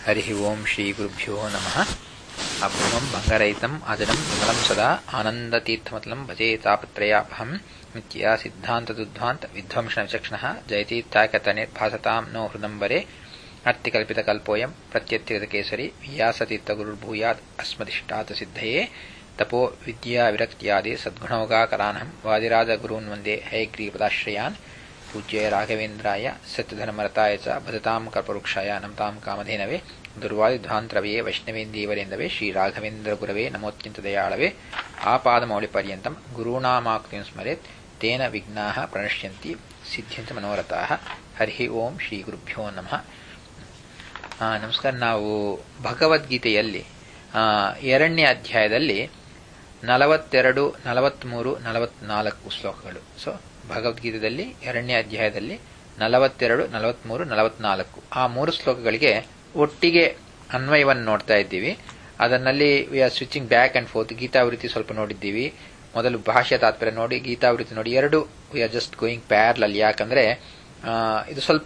हरिः ओं श्रीगुरुभ्यो नमः अभ्रमं भङ्गरहितम् अजडं विमलं सदा आनन्दतीर्थमतलं भजे तापत्रयापहं मिथ्या सिद्धान्तदुद्ध्वान्त विध्वंसनविचक्षणः जयतीर्थाकतनिर्भासतां नो हृदम्बरे अर्तिकल्पितकल्पोऽयं प्रत्यत्यगतकेसरी व्यासतीर्थगुरुर्भूयात् अस्मदिष्टात् सिद्धये तपो विद्याविरक्त्यादि सद्गुणोगाकरानहं वादिराजगुरून् वन्दे हयग्रीपदाश्रयान् पूज्य राघवेन्द्राय सत्यधर्मरताय च भजतां कल्पवृक्षाय नमतां कामधेनवे दुर्वादिध्वान्तरवये वैष्णवेन्दीवरेन्दवे श्रीराघवेन्द्रगुरवे नमोऽत्यन्तदयाळवे आपादमौलिपर्यन्तं गुरूणामाकृतिं स्मरेत् तेन विघ्नाः प्रणश्यन्ति ಸಿದ್ಧಂತ ಮನೋರಥಾಹ ಹರಿ ಓಂ ಶ್ರೀ ಗುರುಭ್ಯೋ ನಮಃ ನಮಸ್ಕಾರ ನಾವು ಭಗವದ್ಗೀತೆಯಲ್ಲಿ ಎರಡನೇ ಅಧ್ಯಾಯದಲ್ಲಿ ನಲವತ್ತೆರಡು ನಲವತ್ತ್ಮೂರು ನಲವತ್ನಾಲ್ಕು ಶ್ಲೋಕಗಳು ಸೊ ಭಗವದ್ಗೀತೆಯಲ್ಲಿ ಎರಡನೇ ಅಧ್ಯಾಯದಲ್ಲಿ ನಲವತ್ತೆರಡು ನಲವತ್ತ್ಮೂರು ನಲವತ್ನಾಲ್ಕು ಆ ಮೂರು ಶ್ಲೋಕಗಳಿಗೆ ಒಟ್ಟಿಗೆ ಅನ್ವಯವನ್ನು ನೋಡ್ತಾ ಇದ್ದೀವಿ ಅದರಲ್ಲಿ we are switching back and forth ಗೀತಾವೃತ್ತಿ ಸ್ವಲ್ಪ ನೋಡಿದ್ದೀವಿ ಮೊದಲು ಭಾಷೆ ತಾತ್ಪರ್ಯ ನೋಡಿ ಗೀತಾವೃತ್ತಿ ನೋಡಿ ಎರಡು we are just going parallel ಯಾಕಂದ್ರೆ ಇದು ಸ್ವಲ್ಪ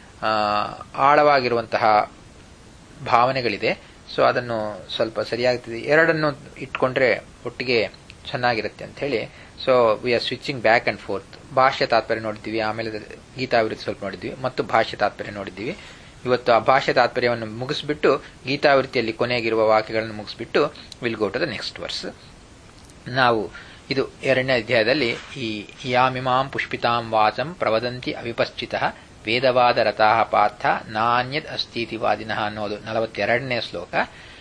ಆಳವಾಗಿರುವಂತಹ ಭಾವನೆಗಳಿದೆ ಸೊ ಅದನ್ನು ಸ್ವಲ್ಪ ಸರಿಯಾಗ್ತದೆ ಎರಡನ್ನು ಇಟ್ಕೊಂಡ್ರೆ ಒಟ್ಟಿಗೆ ಚೆನ್ನಾಗಿರುತ್ತೆ ಅಂತ ಹೇಳಿ so we are switching back and forth ಭಾಷೆ ತಾತ್ಪರ್ಯ ನೋಡಿದ್ದೀವಿ ಆಮೇಲೆ ಗೀತಾವೃತ್ತಿ ಸ್ವಲ್ಪ ನೋಡಿದ್ವಿ ಮತ್ತು ಭಾಷೆ ತಾತ್ಪರ್ಯ ನೋಡಿದ್ದೀವಿ ಇವತ್ತು ಆ ಭಾಷೆ ತಾತ್ಪರ್ಯವನ್ನು ಮುಗಿಸ್ಬಿಟ್ಟು ಗೀತಾವೃತ್ತಿಯಲ್ಲಿ ಕೊನೆಗಿರುವ ವಾಕ್ಯಗಳನ್ನು ಮುಗಿಸ್ಬಿಟ್ಟು will go to the next verse ನಾವು ಇದು ಎರಡನೇ ಅಧ್ಯಾಯದಲ್ಲಿ ಈ ಯಾಮಿಮಾಂ ಪುಷ್ಪಿತಾಂ ವಾಚಂ ಪ್ರವದಂತಿ ಅವಿಪಶ್ಚಿತ ವೇದವಾದ ರಥಾಹ ಪಾರ್ಥ ನಾಣ್ಯದ್ ಅಸ್ತೀತಿ ವಾದಿನಃ ಅನ್ನೋದು ನಲವತ್ತೆರಡನೇ ಶ್ಲೋಕ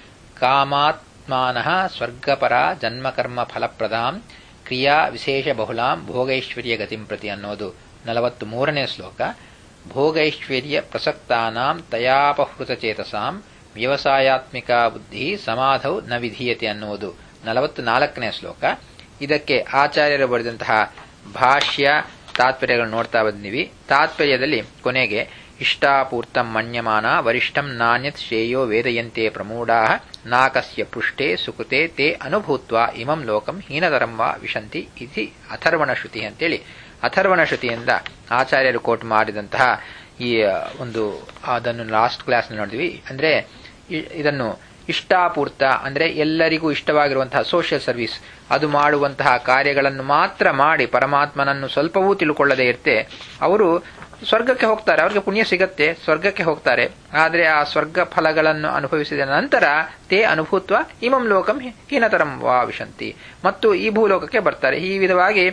ಕಾಮಾತ್ಮಾನಃ ಸ್ವರ್ಗಪರ ಜನ್ಮಕರ್ಮ ಫಲಪ್ರದಾಂ ಕ್ರಿಯಾ ವಿಶೇಷ ಬಹುಲಾಂ ಭೋಗೈಶ್ವರ್ಯ ಗತಿಂ ಪ್ರತಿ ಅನ್ನೋದು ನಲವತ್ತು ಮೂರನೇ ಶ್ಲೋಕ ಭೋಗೈಶ್ವರ್ಯ ಪ್ರಸಕ್ತಾನಾಂ ತಯಾಪಹೃತಚೇತಸಾಂ ವ್ಯವಸಾಯಾತ್ಮಿಕ ಬುದ್ಧಿ ಸಮಾಧೌ ನ ವಿಧೀಯತೆ ಅನ್ನುವುದು ನಲವತ್ತು ನಾಲ್ಕನೇ ಶ್ಲೋಕ ಇದಕ್ಕೆ ಆಚಾರ್ಯರು ಬರೆದಂತಹ ಭಾಷ್ಯ ತಾತ್ಪರ್ಯಗಳು ನೋಡ್ತಾ ಬಂದಿವಿ ತಾತ್ಪರ್ಯದಲ್ಲಿ ಕೊನೆಗೆ ಇಷ್ಟಾಪೂರ್ತಂ ಮನ್ಯಮಾನ ವರಿಷ್ಠಂ ನಾಣ್ಯತ್ ಶ್ರೇಯೋ ವೇದಯಂತೆ ಪ್ರಮೂಢಾ ನಾಕಸ್ಯ ಪೃಷ್ಠೆ ಸುಕೃತೆ ತೇ ಅನುಭೂತ್ವ ಇಮಂ ಲೋಕಂ ಹೀನತರಂ ವಾ ವಿಶಂತಿ ಇತಿ ಅಥರ್ವಣ ಶ್ರುತಿ ಅಂತೇಳಿ ಅಥರ್ವಣ ಶ್ರುತಿಯಿಂದ ಆಚಾರ್ಯರು ಕೋಟ್ ಮಾಡಿದಂತಹ ಈ ಒಂದು ಅದನ್ನು ಲಾಸ್ಟ್ ಕ್ಲಾಸ್ ನೋಡಿದ್ವಿ ಅಂದ್ರೆ ಇದನ್ನು ಇಷ್ಟಾಪೂರ್ತ ಅಂದ್ರೆ ಎಲ್ಲರಿಗೂ ಇಷ್ಟವಾಗಿರುವಂತಹ ಸೋಷಿಯಲ್ ಸರ್ವಿಸ್ ಅದು ಮಾಡುವಂತಹ ಕಾರ್ಯಗಳನ್ನು ಮಾತ್ರ ಮಾಡಿ ಪರಮಾತ್ಮನನ್ನು ಸ್ವಲ್ಪವೂ ತಿಳ್ಕೊಳ್ಳದೆ ಇರ್ತೆ ಅವರು ಸ್ವರ್ಗಕ್ಕೆ ಹೋಗ್ತಾರೆ ಅವ್ರಿಗೆ ಪುಣ್ಯ ಸಿಗತ್ತೆ ಸ್ವರ್ಗಕ್ಕೆ ಹೋಗ್ತಾರೆ ಆದರೆ ಆ ಸ್ವರ್ಗ ಫಲಗಳನ್ನು ಅನುಭವಿಸಿದ ನಂತರ ತೇ ಅನುಭೂತ್ವ ಇಮಂ ಲೋಕಂ ಹೀನತರಂ ವಾ ವಿಶಂತಿ ಮತ್ತು ಈ ಭೂಲೋಕಕ್ಕೆ ಬರ್ತಾರೆ ಈ ವಿಧವಾಗಿ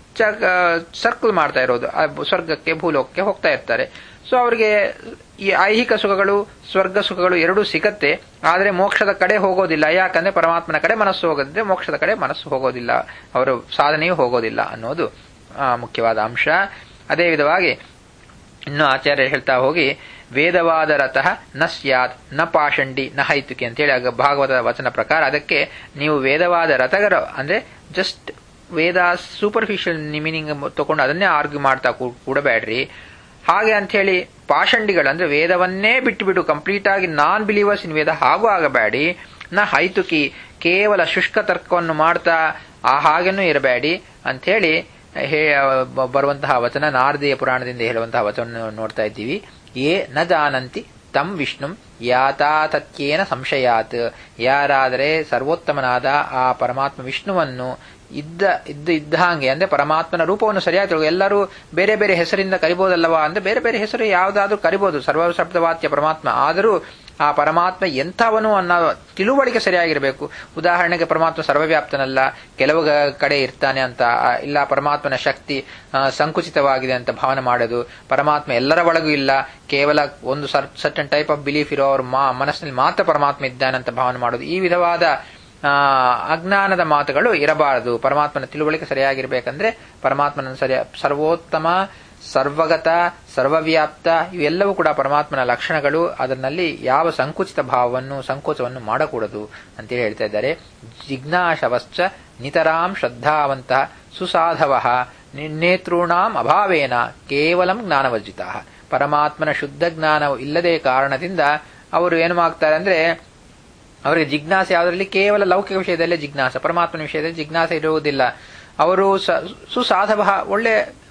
ಸರ್ಕಲ್ ಮಾಡ್ತಾ ಇರೋದು ಸ್ವರ್ಗಕ್ಕೆ ಭೂಲೋಕಕ್ಕೆ ಹೋಗ್ತಾ ಇರ್ತಾರೆ ಸೊ ಅವರಿಗೆ ಈ ಐಹಿಕ ಸುಖಗಳು ಸ್ವರ್ಗ ಸುಖಗಳು ಎರಡೂ ಸಿಗತ್ತೆ ಆದರೆ ಮೋಕ್ಷದ ಕಡೆ ಹೋಗೋದಿಲ್ಲ ಯಾಕಂದ್ರೆ ಪರಮಾತ್ಮನ ಕಡೆ ಮನಸ್ಸು ಹೋಗೋದಿದ್ರೆ ಮೋಕ್ಷದ ಕಡೆ ಮನಸ್ಸು ಹೋಗೋದಿಲ್ಲ ಅವರ ಸಾಧನೆಯೂ ಹೋಗೋದಿಲ್ಲ ಅನ್ನೋದು ಮುಖ್ಯವಾದ ಅಂಶ ಅದೇ ವಿಧವಾಗಿ ಇನ್ನು ಆಚಾರ್ಯ ಹೇಳ್ತಾ ಹೋಗಿ ವೇದವಾದ ರಥಃ ನ ಸ್ಯಾತ್ ನ ಪಾಷಂಡಿ ನ ಹೈತುಕಿ ಅಂತೇಳಿ ಆಗ ಭಾಗವತ ವಚನ ಪ್ರಕಾರ ಅದಕ್ಕೆ ನೀವು ವೇದವಾದ ರಥಗರ ಅಂದ್ರೆ ಜಸ್ಟ್ ವೇದ ಸೂಪರ್ಫಿಷಿಯಲ್ ಮೀನಿಂಗ್ ತಗೊಂಡು ಅದನ್ನೇ ಆರ್ಗ್ಯೂ ಮಾಡ್ತಾ ಕೂಡಬೇಡ್ರಿ ಹಾಗೆ ಅಂತ ಹೇಳಿ ಪಾಷಂಡಿಗಳು ಅಂದ್ರೆ ವೇದವನ್ನೇ ಬಿಟ್ಟುಬಿಟ್ಟು ಕಂಪ್ಲೀಟ್ ಆಗಿ ನಾನ್ ಬಿಲೀವರ್ಸ್ ಇನ್ ವೇದ ಹಾಗೂ ಆಗಬೇಡಿ ನ ಹೈತುಕಿ ಕೇವಲ ಶುಷ್ಕ ತರ್ಕವನ್ನು ಮಾಡ್ತಾ ಆ ಹಾಗೇನೂ ಇರಬೇಡಿ ಅಂಥೇಳಿ ಹೇ ಬರುವಂತಹ ವಚನ ನಾರದೀಯ ಪುರಾಣದಿಂದ ಹೇಳುವಂತಹ ವಚನ ನೋಡ್ತಾ ಇದ್ದೀವಿ ಏ ನ ಜಾನಂತಿ ತಂ ವಿಷ್ಣು ಯಾತಾತತ್ಯೇನ ಸಂಶಯಾತ್ ಯಾರಾದರೆ ಸರ್ವೋತ್ತಮನಾದ ಆ ಪರಮಾತ್ಮ ವಿಷ್ಣುವನ್ನು ಇದ್ದ ಇದ್ದು ಇದ್ದ ಹಾಗೆ ಅಂದ್ರೆ ಪರಮಾತ್ಮನ ರೂಪವನ್ನು ಸರಿಯಾಗಿ ತಿಳ್ಕೊ ಎಲ್ಲರೂ ಬೇರೆ ಬೇರೆ ಹೆಸರಿಂದ ಕರಿಬೋದಲ್ಲವಾ ಅಂದ್ರೆ ಬೇರೆ ಬೇರೆ ಹೆಸರು ಯಾವುದಾದ್ರೂ ಕರಿಬಹುದು ಸರ್ವಶಬ್ದವಾಚ್ಯ ಪರಮಾತ್ಮ ಆದರೂ ಆ ಪರಮಾತ್ಮ ಎಂಥವನು ಅನ್ನೋ ತಿಳುವಳಿಕೆ ಸರಿಯಾಗಿರಬೇಕು ಉದಾಹರಣೆಗೆ ಪರಮಾತ್ಮ ಸರ್ವವ್ಯಾಪ್ತನಲ್ಲ ಕೆಲವು ಕಡೆ ಇರ್ತಾನೆ ಅಂತ ಇಲ್ಲ ಪರಮಾತ್ಮನ ಶಕ್ತಿ ಸಂಕುಚಿತವಾಗಿದೆ ಅಂತ ಭಾವನೆ ಮಾಡೋದು ಪರಮಾತ್ಮ ಎಲ್ಲರ ಒಳಗೂ ಇಲ್ಲ ಕೇವಲ ಒಂದು ಸರ್ಟನ್ ಟೈಪ್ ಆಫ್ ಬಿಲೀಫ್ ಇರೋ ಅವ್ರ ಮಾ ಮನಸ್ಸಿನಲ್ಲಿ ಮಾತ್ರ ಪರಮಾತ್ಮ ಇದ್ದಾನೆ ಅಂತ ಭಾವನೆ ಮಾಡೋದು ಈ ವಿಧವಾದ ಅಜ್ಞಾನದ ಮಾತುಗಳು ಇರಬಾರದು ಪರಮಾತ್ಮನ ತಿಳುವಳಿಕೆ ಸರಿಯಾಗಿರ್ಬೇಕಂದ್ರೆ ಪರಮಾತ್ಮನ ಸರಿಯ ಸರ್ವೋತ್ತಮ ಸರ್ವಗತ ಸರ್ವವ್ಯಾಪ್ತ ಇವೆಲ್ಲವೂ ಕೂಡ ಪರಮಾತ್ಮನ ಲಕ್ಷಣಗಳು ಅದರಲ್ಲಿ ಯಾವ ಸಂಕುಚಿತ ಭಾವವನ್ನು ಸಂಕೋಚವನ್ನು ಮಾಡಕೂಡದು ಅಂತೇಳಿ ಹೇಳ್ತಾ ಇದ್ದಾರೆ ಜಿಜ್ಞಾಶವಶ್ಚ ನಿತರಾಂ ಶ್ರದ್ಧಾವಂತ ಸುಸಾಧವ ನೇತೃಣಾಂ ಅಭಾವೇನ ಕೇವಲಂ ಜ್ಞಾನವರ್ಜಿತ ಪರಮಾತ್ಮನ ಶುದ್ಧ ಜ್ಞಾನ ಇಲ್ಲದೆ ಕಾರಣದಿಂದ ಅವರು ಏನು ಮಾಡ್ತಾರೆ ಅಂದ್ರೆ ಅವರಿಗೆ ಜಿಜ್ಞಾಸೆ ಯಾವುದರಲ್ಲಿ ಕೇವಲ ಲೌಕಿಕ ವಿಷಯದಲ್ಲೇ ಜಿಜ್ಞಾಸ ಪರಮಾತ್ಮನ ವಿಷಯದಲ್ಲಿ ಜಿಜ್ಞಾಸೆ ಇರುವುದಿಲ್ಲ ಅವರು ಸುಸಾಧವ ಒಳ್ಳೆ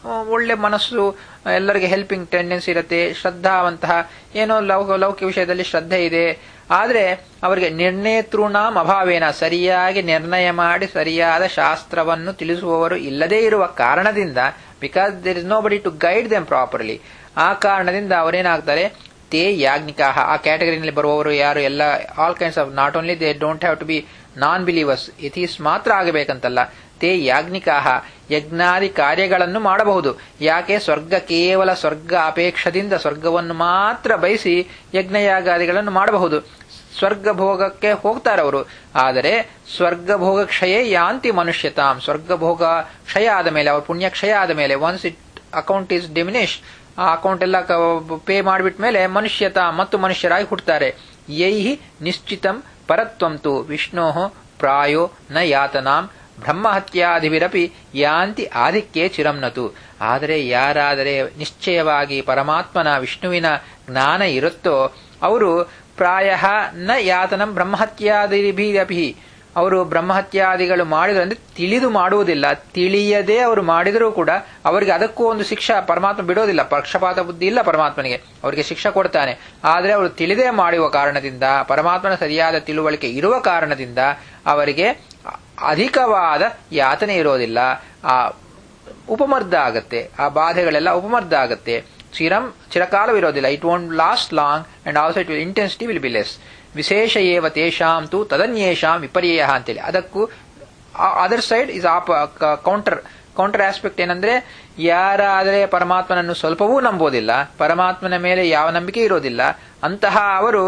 ಒಳ್ಳೆ ಮನಸ್ಸು ಎಲ್ಲರಿಗೆ ಹೆಲ್ಪಿಂಗ್ ಟೆಂಡೆನ್ಸಿ ಇರುತ್ತೆ ಶ್ರದ್ಧಾವಂತಹ ಏನೋ ಲೌಕ ಲೌಕಿಕ ವಿಷಯದಲ್ಲಿ ಶ್ರದ್ಧೆ ಇದೆ ಆದರೆ ಅವರಿಗೆ ನಿರ್ಣೇತೃಣಾಂ ಅಭಾವೇನ ಸರಿಯಾಗಿ ನಿರ್ಣಯ ಮಾಡಿ ಸರಿಯಾದ ಶಾಸ್ತ್ರವನ್ನು ತಿಳಿಸುವವರು ಇಲ್ಲದೇ ಇರುವ ಕಾರಣದಿಂದ because there is nobody to guide them properly ಆ ಕಾರಣದಿಂದ ಅವರೇನಾಗ್ತಾರೆ ತೇ ಯಾಜ್ಞಿಕಾ ಆ ಕ್ಯಾಟಗರಿನಲ್ಲಿ ಬರುವವರು ಯಾರು ಎಲ್ಲ all kinds of not only they don't have to be non believers atheists ಮಾತ್ರ ಆಗಬೇಕಂತಲ್ಲ ತೇ ಯಾಜ್ಞಿಕಾ ಯಜ್ಞಾದಿ ಕಾರ್ಯಗಳನ್ನು ಮಾಡಬಹುದು ಯಾಕೆ ಸ್ವರ್ಗ ಕೇವಲ ಸ್ವರ್ಗ ಅಪೇಕ್ಷದಿಂದ ಸ್ವರ್ಗವನ್ನು ಮಾತ್ರ ಬಯಸಿ ಯಜ್ಞಯಾಗಾದಿಗಳನ್ನು ಮಾಡಬಹುದು ಸ್ವರ್ಗ ಭೋಗಕ್ಕೆ ಹೋಗ್ತಾರೆ ಅವರು ಆದರೆ ಸ್ವರ್ಗ ಭೋಗ ಕ್ಷಯ ಯಾಂತಿ ಮನುಷ್ಯತಾಂ ಸ್ವರ್ಗ ಭೋಗ ಕ್ಷಯ ಆದ ಮೇಲೆ ಅವ್ರ ಪುಣ್ಯ ಕ್ಷಯ ಆದ ಮೇಲೆ once it account is diminish ಆ ಅಕೌಂಟ್ ಎಲ್ಲ ಪೇ ಮಾಡಿಬಿಟ್ಟ ಮೇಲೆ ಮನುಷ್ಯತ ಮತ್ತು ಮನುಷ್ಯರಾಗಿ ಹುಟ್ಟುತ್ತಾರೆ ಯೈಹಿ ನಿಶ್ಚಿತಂ ಪರತ್ವಂತು ವಿಷ್ಣೋ ಪ್ರಾಯೋ ನ ಯಾತನಾಂ ಬ್ರಹ್ಮಹತ್ಯಾದಿವಿರಪಿ ಯಾಂತಿ ಆಧಿಕ್ಯೆ ಚಿರಂನತು ಆದರೆ ಯಾರಾದರೆ ನಿಶ್ಚಯವಾಗಿ ಪರಮಾತ್ಮನ ವಿಷ್ಣುವಿನ ಜ್ಞಾನ ಇರುತ್ತೋ ಅವರು ಪ್ರಾಯ ನ ಯಾತನಂ ಬ್ರಹ್ಮಹತ್ಯಾದಿಭಿರಪಿ ಅವರು ಬ್ರಹ್ಮಹತ್ಯಾದಿಗಳು ಮಾಡಿದ್ರು ಅಂದ್ರೆ ತಿಳಿದು ಮಾಡುವುದಿಲ್ಲ ತಿಳಿಯದೆ ಅವರು ಮಾಡಿದರೂ ಕೂಡ ಅವರಿಗೆ ಅದಕ್ಕೂ ಒಂದು ಶಿಕ್ಷಾ ಪರಮಾತ್ಮ ಬಿಡೋದಿಲ್ಲ ಪಕ್ಷಪಾತ ಬುದ್ಧಿ ಇಲ್ಲ ಪರಮಾತ್ಮನಿಗೆ ಅವರಿಗೆ ಶಿಕ್ಷೆ ಕೊಡ್ತಾನೆ ಆದರೆ ಅವರು ತಿಳಿದೇ ಮಾಡುವ ಕಾರಣದಿಂದ ಪರಮಾತ್ಮನ ಸರಿಯಾದ ತಿಳುವಳಿಕೆ ಇರುವ ಕಾರಣದಿಂದ ಅವರಿಗೆ ಅಧಿಕವಾದ ಯಾತನೆ ಇರೋದಿಲ್ಲ ಆ ಉಪಮರ್ದ ಆಗತ್ತೆ ಆ ಬಾಧೆಗಳೆಲ್ಲ ಉಪಮರ್ದ ಆಗತ್ತೆ ಚಿರಂ ಚಿರಕಾಲವಿರೋದಿಲ್ಲ it won't last long and also it will intensity will be less ವಿಶೇಷ ಏವ ತೇಷಾಂ ತು ತದನ್ಯೇಷಾಂ ವಿಪರ್ಯಯ ಅಂತೇಳಿ ಅದಕ್ಕೂ other side is up counter counter aspect ಏನಂದ್ರೆ ಯಾರಾದರೆ ಪರಮಾತ್ಮನನ್ನು ಸ್ವಲ್ಪವೂ ನಂಬೋದಿಲ್ಲ ಪರಮಾತ್ಮನ ಮೇಲೆ ಯಾವ ನಂಬಿಕೆ ಇರೋದಿಲ್ಲ ಅಂತಹ ಅವರು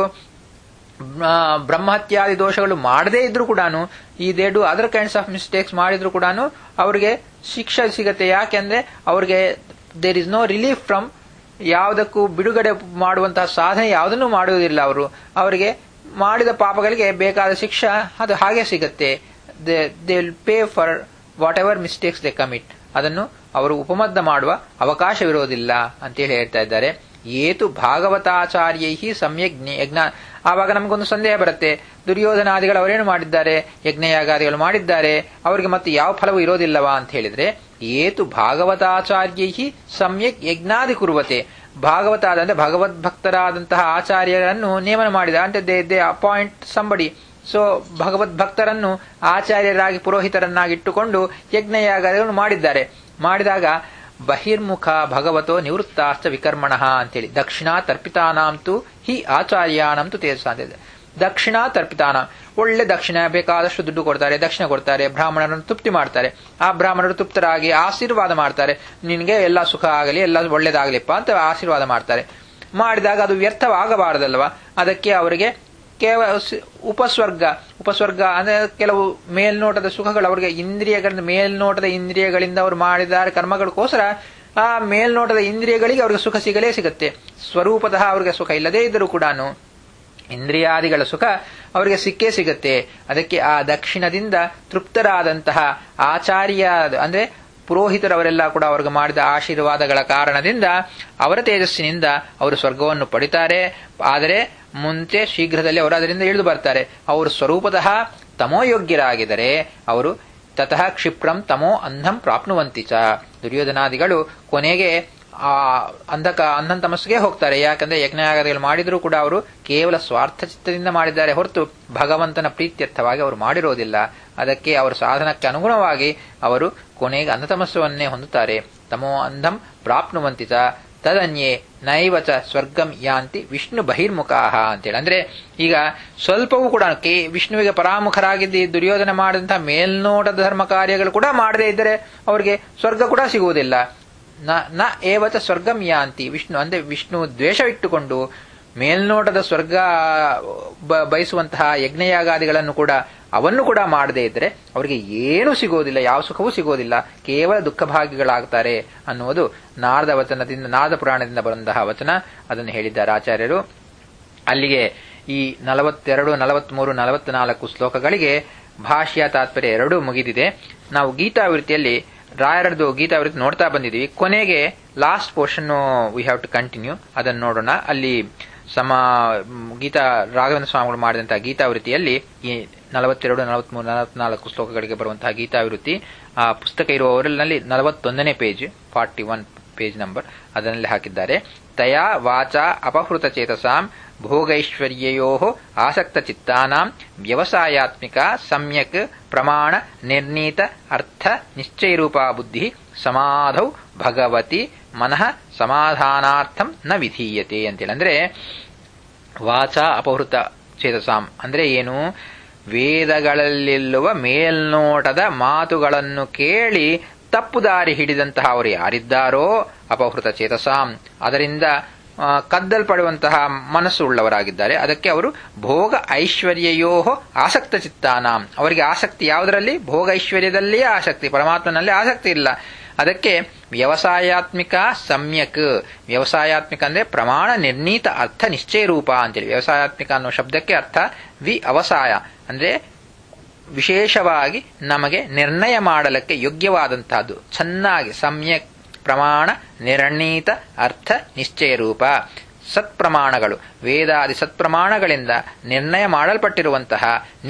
ಬ್ರಹ್ಮಹತ್ಯಾದಿ ದೋಷಗಳು ಮಾಡದೇ ಇದ್ರೂ ಕೂಡ ಈ they do other kinds of mistakes ಮಾಡಿದ್ರು ಕೂಡ ಅವರಿಗೆ ಶಿಕ್ಷೆ ಸಿಗತ್ತೆ ಯಾಕೆಂದ್ರೆ ಅವರಿಗೆ there is no relief from ಯಾವುದಕ್ಕೂ ಬಿಡುಗಡೆ ಮಾಡುವಂತಹ ಸಾಧನೆ ಯಾವುದನ್ನು ಮಾಡುವುದಿಲ್ಲ ಅವರು ಅವರಿಗೆ ಮಾಡಿದ ಪಾಪಗಳಿಗೆ ಬೇಕಾದ ಶಿಕ್ಷೆ ಅದು ಹಾಗೆ ಸಿಗತ್ತೆ they will pay for whatever mistakes they commit ಅದನ್ನು ಅವರು ಉಪಮದ್ದ ಮಾಡುವ ಅವಕಾಶವಿರೋದಿಲ್ಲ ಅಂತೇಳಿ ಹೇಳ್ತಾ ಇದ್ದಾರೆ ಏತು ಭಾಗವತಾಚಾರ್ಯೈ ಸಮ್ಯಕ್ ಯಜ್ಞ ಆವಾಗ ನಮಗೊಂದು ಸಂದೇಹ ಬರುತ್ತೆ ದುರ್ಯೋಧನಾದಿಗಳು ಅವರೇನು ಮಾಡಿದ್ದಾರೆ ಯಜ್ಞಯಾಗಾದಿಗಳು ಮಾಡಿದ್ದಾರೆ ಅವರಿಗೆ ಮತ್ತೆ ಯಾವ ಫಲವೂ ಇರೋದಿಲ್ಲವಾ ಅಂತ ಹೇಳಿದ್ರೆ ಏತು ಭಾಗವತಾಚಾರ್ಯೈ ಸಮ್ಯಕ್ ಯಜ್ಞಾದಿ ಕುರುವತೆ ಭಾಗವತಾದ ಅಂದ್ರೆ ಭಗವದ್ಭಕ್ತರಾದಂತಹ ಆಚಾರ್ಯರನ್ನು ನೇಮನ ಮಾಡಿದ ಅಂದ್ರೆ they they appoint somebody so ಭಗವದ್ಭಕ್ತರನ್ನು ಆಚಾರ್ಯರಾಗಿ ಪುರೋಹಿತರನ್ನಾಗಿಟ್ಟುಕೊಂಡು ಯಜ್ಞಯಾಗಾದಿಗಳನ್ನು ಮಾಡಿದ್ದಾರೆ ಮಾಡಿದಾಗ ಬಹಿರ್ಮುಖ ಭಗವತೋ ನಿವೃತ್ತಾಸ್ತ ವಿಕರ್ಮಣ ಅಂತೇಳಿ ದಕ್ಷಿಣಾ ತರ್ಪಿತಾನಾಂತು ಹಿ ಆಚಾರ್ಯಾನಂತು ತೇಜಸ ಅಂತ ದಕ್ಷಿಣಾ ತರ್ಪಿತಾನ ಒಳ್ಳೆ ದಕ್ಷಿಣ ಬೇಕಾದಷ್ಟು ದುಡ್ಡು ಕೊಡ್ತಾರೆ ದಕ್ಷಿಣ ಕೊಡ್ತಾರೆ ಬ್ರಾಹ್ಮಣರನ್ನು ತೃಪ್ತಿ ಮಾಡ್ತಾರೆ ಆ ಬ್ರಾಹ್ಮಣರು ತೃಪ್ತರಾಗಿ ಆಶೀರ್ವಾದ ಮಾಡ್ತಾರೆ ನಿನಗೆ ಎಲ್ಲ ಸುಖ ಆಗಲಿ ಎಲ್ಲ ಒಳ್ಳೇದಾಗಲಿಪ್ಪ ಅಂತ ಆಶೀರ್ವಾದ ಮಾಡ್ತಾರೆ ಮಾಡಿದಾಗ ಅದು ವ್ಯರ್ಥವಾಗಬಾರದಲ್ವಾ ಅದಕ್ಕೆ ಅವರಿಗೆ ಕೇವಲ ಉಪಸ್ವರ್ಗ ಉಪಸ್ವರ್ಗ ಅಂದ್ರೆ ಕೆಲವು ಮೇಲ್ನೋಟದ ಸುಖಗಳು ಅವರಿಗೆ ಇಂದ್ರಿಯಗಳಿಂದ ಮೇಲ್ನೋಟದ ಇಂದ್ರಿಯಗಳಿಂದ ಅವರು ಮಾಡಿದ್ದಾರೆ ಕರ್ಮಗಳಿಗೋಸ್ಕರ ಆ ಮೇಲ್ನೋಟದ ಇಂದ್ರಿಯಗಳಿಗೆ ಅವರಿಗೆ ಸುಖ ಸಿಗಲೇ ಸಿಗುತ್ತೆ ಸ್ವರೂಪತಃ ಅವರಿಗೆ ಸುಖ ಇಲ್ಲದೇ ಇದ್ದರೂ ಕೂಡ ಇಂದ್ರಿಯಾದಿಗಳ ಸುಖ ಅವರಿಗೆ ಸಿಕ್ಕೇ ಸಿಗುತ್ತೆ ಅದಕ್ಕೆ ಆ ದಕ್ಷಿಣದಿಂದ ತೃಪ್ತರಾದಂತಹ ಆಚಾರ್ಯ ಅಂದ್ರೆ ಪುರೋಹಿತರವರೆಲ್ಲ ಕೂಡ ಅವ್ರಿಗೆ ಮಾಡಿದ ಆಶೀರ್ವಾದಗಳ ಕಾರಣದಿಂದ ಅವರ ತೇಜಸ್ಸಿನಿಂದ ಅವರು ಸ್ವರ್ಗವನ್ನು ಪಡಿತಾರೆ ಆದರೆ ಮುಂಚೆ ಶೀಘ್ರದಲ್ಲಿ ಅವರು ಅದರಿಂದ ಇಳಿದು ಬರ್ತಾರೆ ಅವರು ಸ್ವರೂಪತಃ ತಮೋಯೋಗ್ಯರಾಗಿದ್ದರೆ ಅವರು ತತಃ ಕ್ಷಿಪ್ರಂ ತಮೋ ಅಂಧಂ ಪ್ರಾಪ್ನುವಂತಿ ಚ ದುರ್ಯೋಧನಾದಿಗಳು ಕೊನೆಗೆ ಆ ಅಂಧಕ ಅಂಧನ್ ತಮಸ್ಸಿಗೆ ಹೋಗ್ತಾರೆ ಯಾಕಂದ್ರೆ ಯಜ್ಞಯಾಗಗಳು ಮಾಡಿದರೂ ಕೂಡ ಅವರು ಕೇವಲ ಸ್ವಾರ್ಥ ಚಿತ್ತದಿಂದ ಮಾಡಿದ್ದಾರೆ ಹೊರತು ಭಗವಂತನ ಪ್ರೀತ್ಯರ್ಥವಾಗಿ ಅವರು ಮಾಡಿರೋದಿಲ್ಲ ಅದಕ್ಕೆ ಅವರ ಸಾಧನಕ್ಕೆ ಅನುಗುಣವಾಗಿ ಅವರು ಕೊನೆಗೆ ಅಂಧತಮಸ್ಸವನ್ನೇ ಹೊಂದುತ್ತಾರೆ ತಮೋ ಅಂಧಂ ಪ್ರಾಪ್ನುವಂತಿತ ತದನ್ಯೇ ನೈವಚ ಸ್ವರ್ಗಂ ಯಾಂತಿ ವಿಷ್ಣು ಬಹಿರ್ಮುಖಾಹ ಅಂತೇಳಿ ಅಂದ್ರೆ ಈಗ ಸ್ವಲ್ಪವೂ ಕೂಡ ಕೆ ವಿಷ್ಣುವಿಗೆ ಪರಾಮುಖರಾಗಿದ್ದು ದುರ್ಯೋಧನ ಮಾಡಿದಂತಹ ಮೇಲ್ನೋಟದ ಧರ್ಮ ಕಾರ್ಯಗಳು ಕೂಡ ಮಾಡದೇ ಇದ್ದರೆ ಅವರಿಗೆ ಸ್ವರ್ಗ ಕೂಡ ಸಿಗುವುದಿಲ್ಲ ನ ನ ಏವಚ ಸ್ವರ್ಗಂ ಯಾಂತಿ ವಿಷ್ಣು ಅಂದ್ರೆ ವಿಷ್ಣು ದ್ವೇಷವಿಟ್ಟುಕೊಂಡು ಮೇಲ್ನೋಟದ ಸ್ವರ್ಗ ಬಯಸುವಂತಹ ಯಜ್ಞಯಾಗಾದಿಗಳನ್ನು ಕೂಡ ಅವನ್ನು ಕೂಡ ಮಾಡದೇ ಇದ್ದರೆ ಅವರಿಗೆ ಏನೂ ಸಿಗೋದಿಲ್ಲ ಯಾವ ಸುಖವೂ ಸಿಗೋದಿಲ್ಲ ಕೇವಲ ದುಃಖ ಭಾಗ್ಯಗಳಾಗ್ತಾರೆ ಅನ್ನುವುದು ನಾರದ ವಚನದಿಂದ ನಾರದ ಪುರಾಣದಿಂದ ಬಂದಂತಹ ವಚನ ಅದನ್ನು ಹೇಳಿದ್ದಾರೆ ಆಚಾರ್ಯರು ಅಲ್ಲಿಗೆ ಈ ನಲವತ್ತೆರಡು ನಲವತ್ಮೂರು ನಲವತ್ನಾಲ್ಕು ಶ್ಲೋಕಗಳಿಗೆ ಭಾಷ್ಯ ತಾತ್ಪರ್ಯ ಎರಡೂ ಮುಗಿದಿದೆ ನಾವು ಗೀತಾವೃತ್ತಿಯಲ್ಲಿ ರಾಯರದ್ದು ಗೀತಾವೃತ್ತಿ ನೋಡ್ತಾ ಬಂದಿದ್ದೀವಿ ಕೊನೆಗೆ last portion we have to continue ಅದನ್ನು ನೋಡೋಣ ಅಲ್ಲಿ ಸಮ ಗೀತಾ ರಾಘವೇಂದ್ರ ಸ್ವಾಮಿಗಳು ಮಾಡಿದಂತಹ ಗೀತಾವೃತ್ತಿಯಲ್ಲಿ ಈ ನಲವತ್ತೆರಡು ನಲವತ್ಮೂರು ನಲವತ್ನಾಲ್ಕು ಶ್ಲೋಕಗಳಿಗೆ ಬರುವಂತಹ ಗೀತಾವೃತ್ತಿ ಆ ಪುಸ್ತಕ ಇರುವವರಲ್ಲಿ ನಲವತ್ತೊಂದನೇ page forty one page number ಅದರಲ್ಲಿ ಹಾಕಿದ್ದಾರೆ ತಯಾ ವಾಚಾ ಅಪಹೃತ ಚೇತಸಾಂ ಭೋಗೈಶ್ವರ್ಯಯೋ ಆಸಕ್ತ ಚಿತ್ತಾನಾಂ ವ್ಯವಸಾಯಾತ್ಮಿಕ ಸಮ್ಯಕ್ ಪ್ರಮಾಣ ನಿರ್ಣೀತ ಅರ್ಥ ನಿಶ್ಚಯರೂಪಾ ಬುದ್ಧಿ ಸಮಾಧೌ ಭಗವತಿ ಮನಃ ಸಮಾಧಾನಾರ್ಥಂ ನ ವಿಧೀಯತೆ ಅಂತೇಳಿ ಅಂದ್ರೆ ವಾಚ ಅಪಹೃತ ಚೇತಸಾಂ ಅಂದ್ರೆ ಏನು ವೇದಗಳಲ್ಲಿರುವ ಮೇಲ್ನೋಟದ ಮಾತುಗಳನ್ನು ಕೇಳಿ ತಪ್ಪು ದಾರಿ ಹಿಡಿದಂತಹ ಅವರು ಯಾರಿದ್ದಾರೋ ಅಪಹೃತ ಚೇತಸಾಂ ಅದರಿಂದ ಕದ್ದಲ್ಪಡುವಂತಹ ಮನಸ್ಸು ಉಳ್ಳವರಾಗಿದ್ದಾರೆ ಅದಕ್ಕೆ ಅವರು ಭೋಗ ಐಶ್ವರ್ಯಯೋ ಆಸಕ್ತ ಚಿತ್ತಾನಾಂ ಅವರಿಗೆ ಆಸಕ್ತಿ ಯಾವುದರಲ್ಲಿ ಭೋಗ ಐಶ್ವರ್ಯದಲ್ಲಿಯೇ ಆಸಕ್ತಿ ಪರಮಾತ್ಮನಲ್ಲಿ ಆಸಕ್ತಿ ಇಲ್ಲ ಅದಕ್ಕೆ ವ್ಯವಸಾಯಾತ್ಮಿಕ ಸಮ್ಯಕ್ ವ್ಯವಸಾಯಾತ್ಮಿಕ ಅಂದ್ರೆ ಪ್ರಮಾಣ ನಿರ್ಣೀತ ಅರ್ಥ ನಿಶ್ಚಯ ರೂಪ ಅಂತೇಳಿ ವ್ಯವಸಾಯಾತ್ಮಿಕ ಅನ್ನೋ ಶಬ್ದಕ್ಕೆ ಅರ್ಥ ವಿ ಅವಸಾಯ ಅಂದ್ರೆ ವಿಶೇಷವಾಗಿ ನಮಗೆ ನಿರ್ಣಯ ಮಾಡಲಿಕ್ಕೆ ಯೋಗ್ಯವಾದಂತಹದ್ದು ಚೆನ್ನಾಗಿ ಸಮ್ಯಕ್ ಪ್ರಮಾಣ ನಿರ್ಣೀತ ಅರ್ಥ ನಿಶ್ಚಯ ರೂಪ ಸತ್ಪ್ರಮಾಣಗಳು ವೇದಾದಿ ಸತ್ಪ್ರಮಾಣಗಳಿಂದ ನಿರ್ಣಯ ಮಾಡಲ್ಪಟ್ಟಿರುವಂತಹ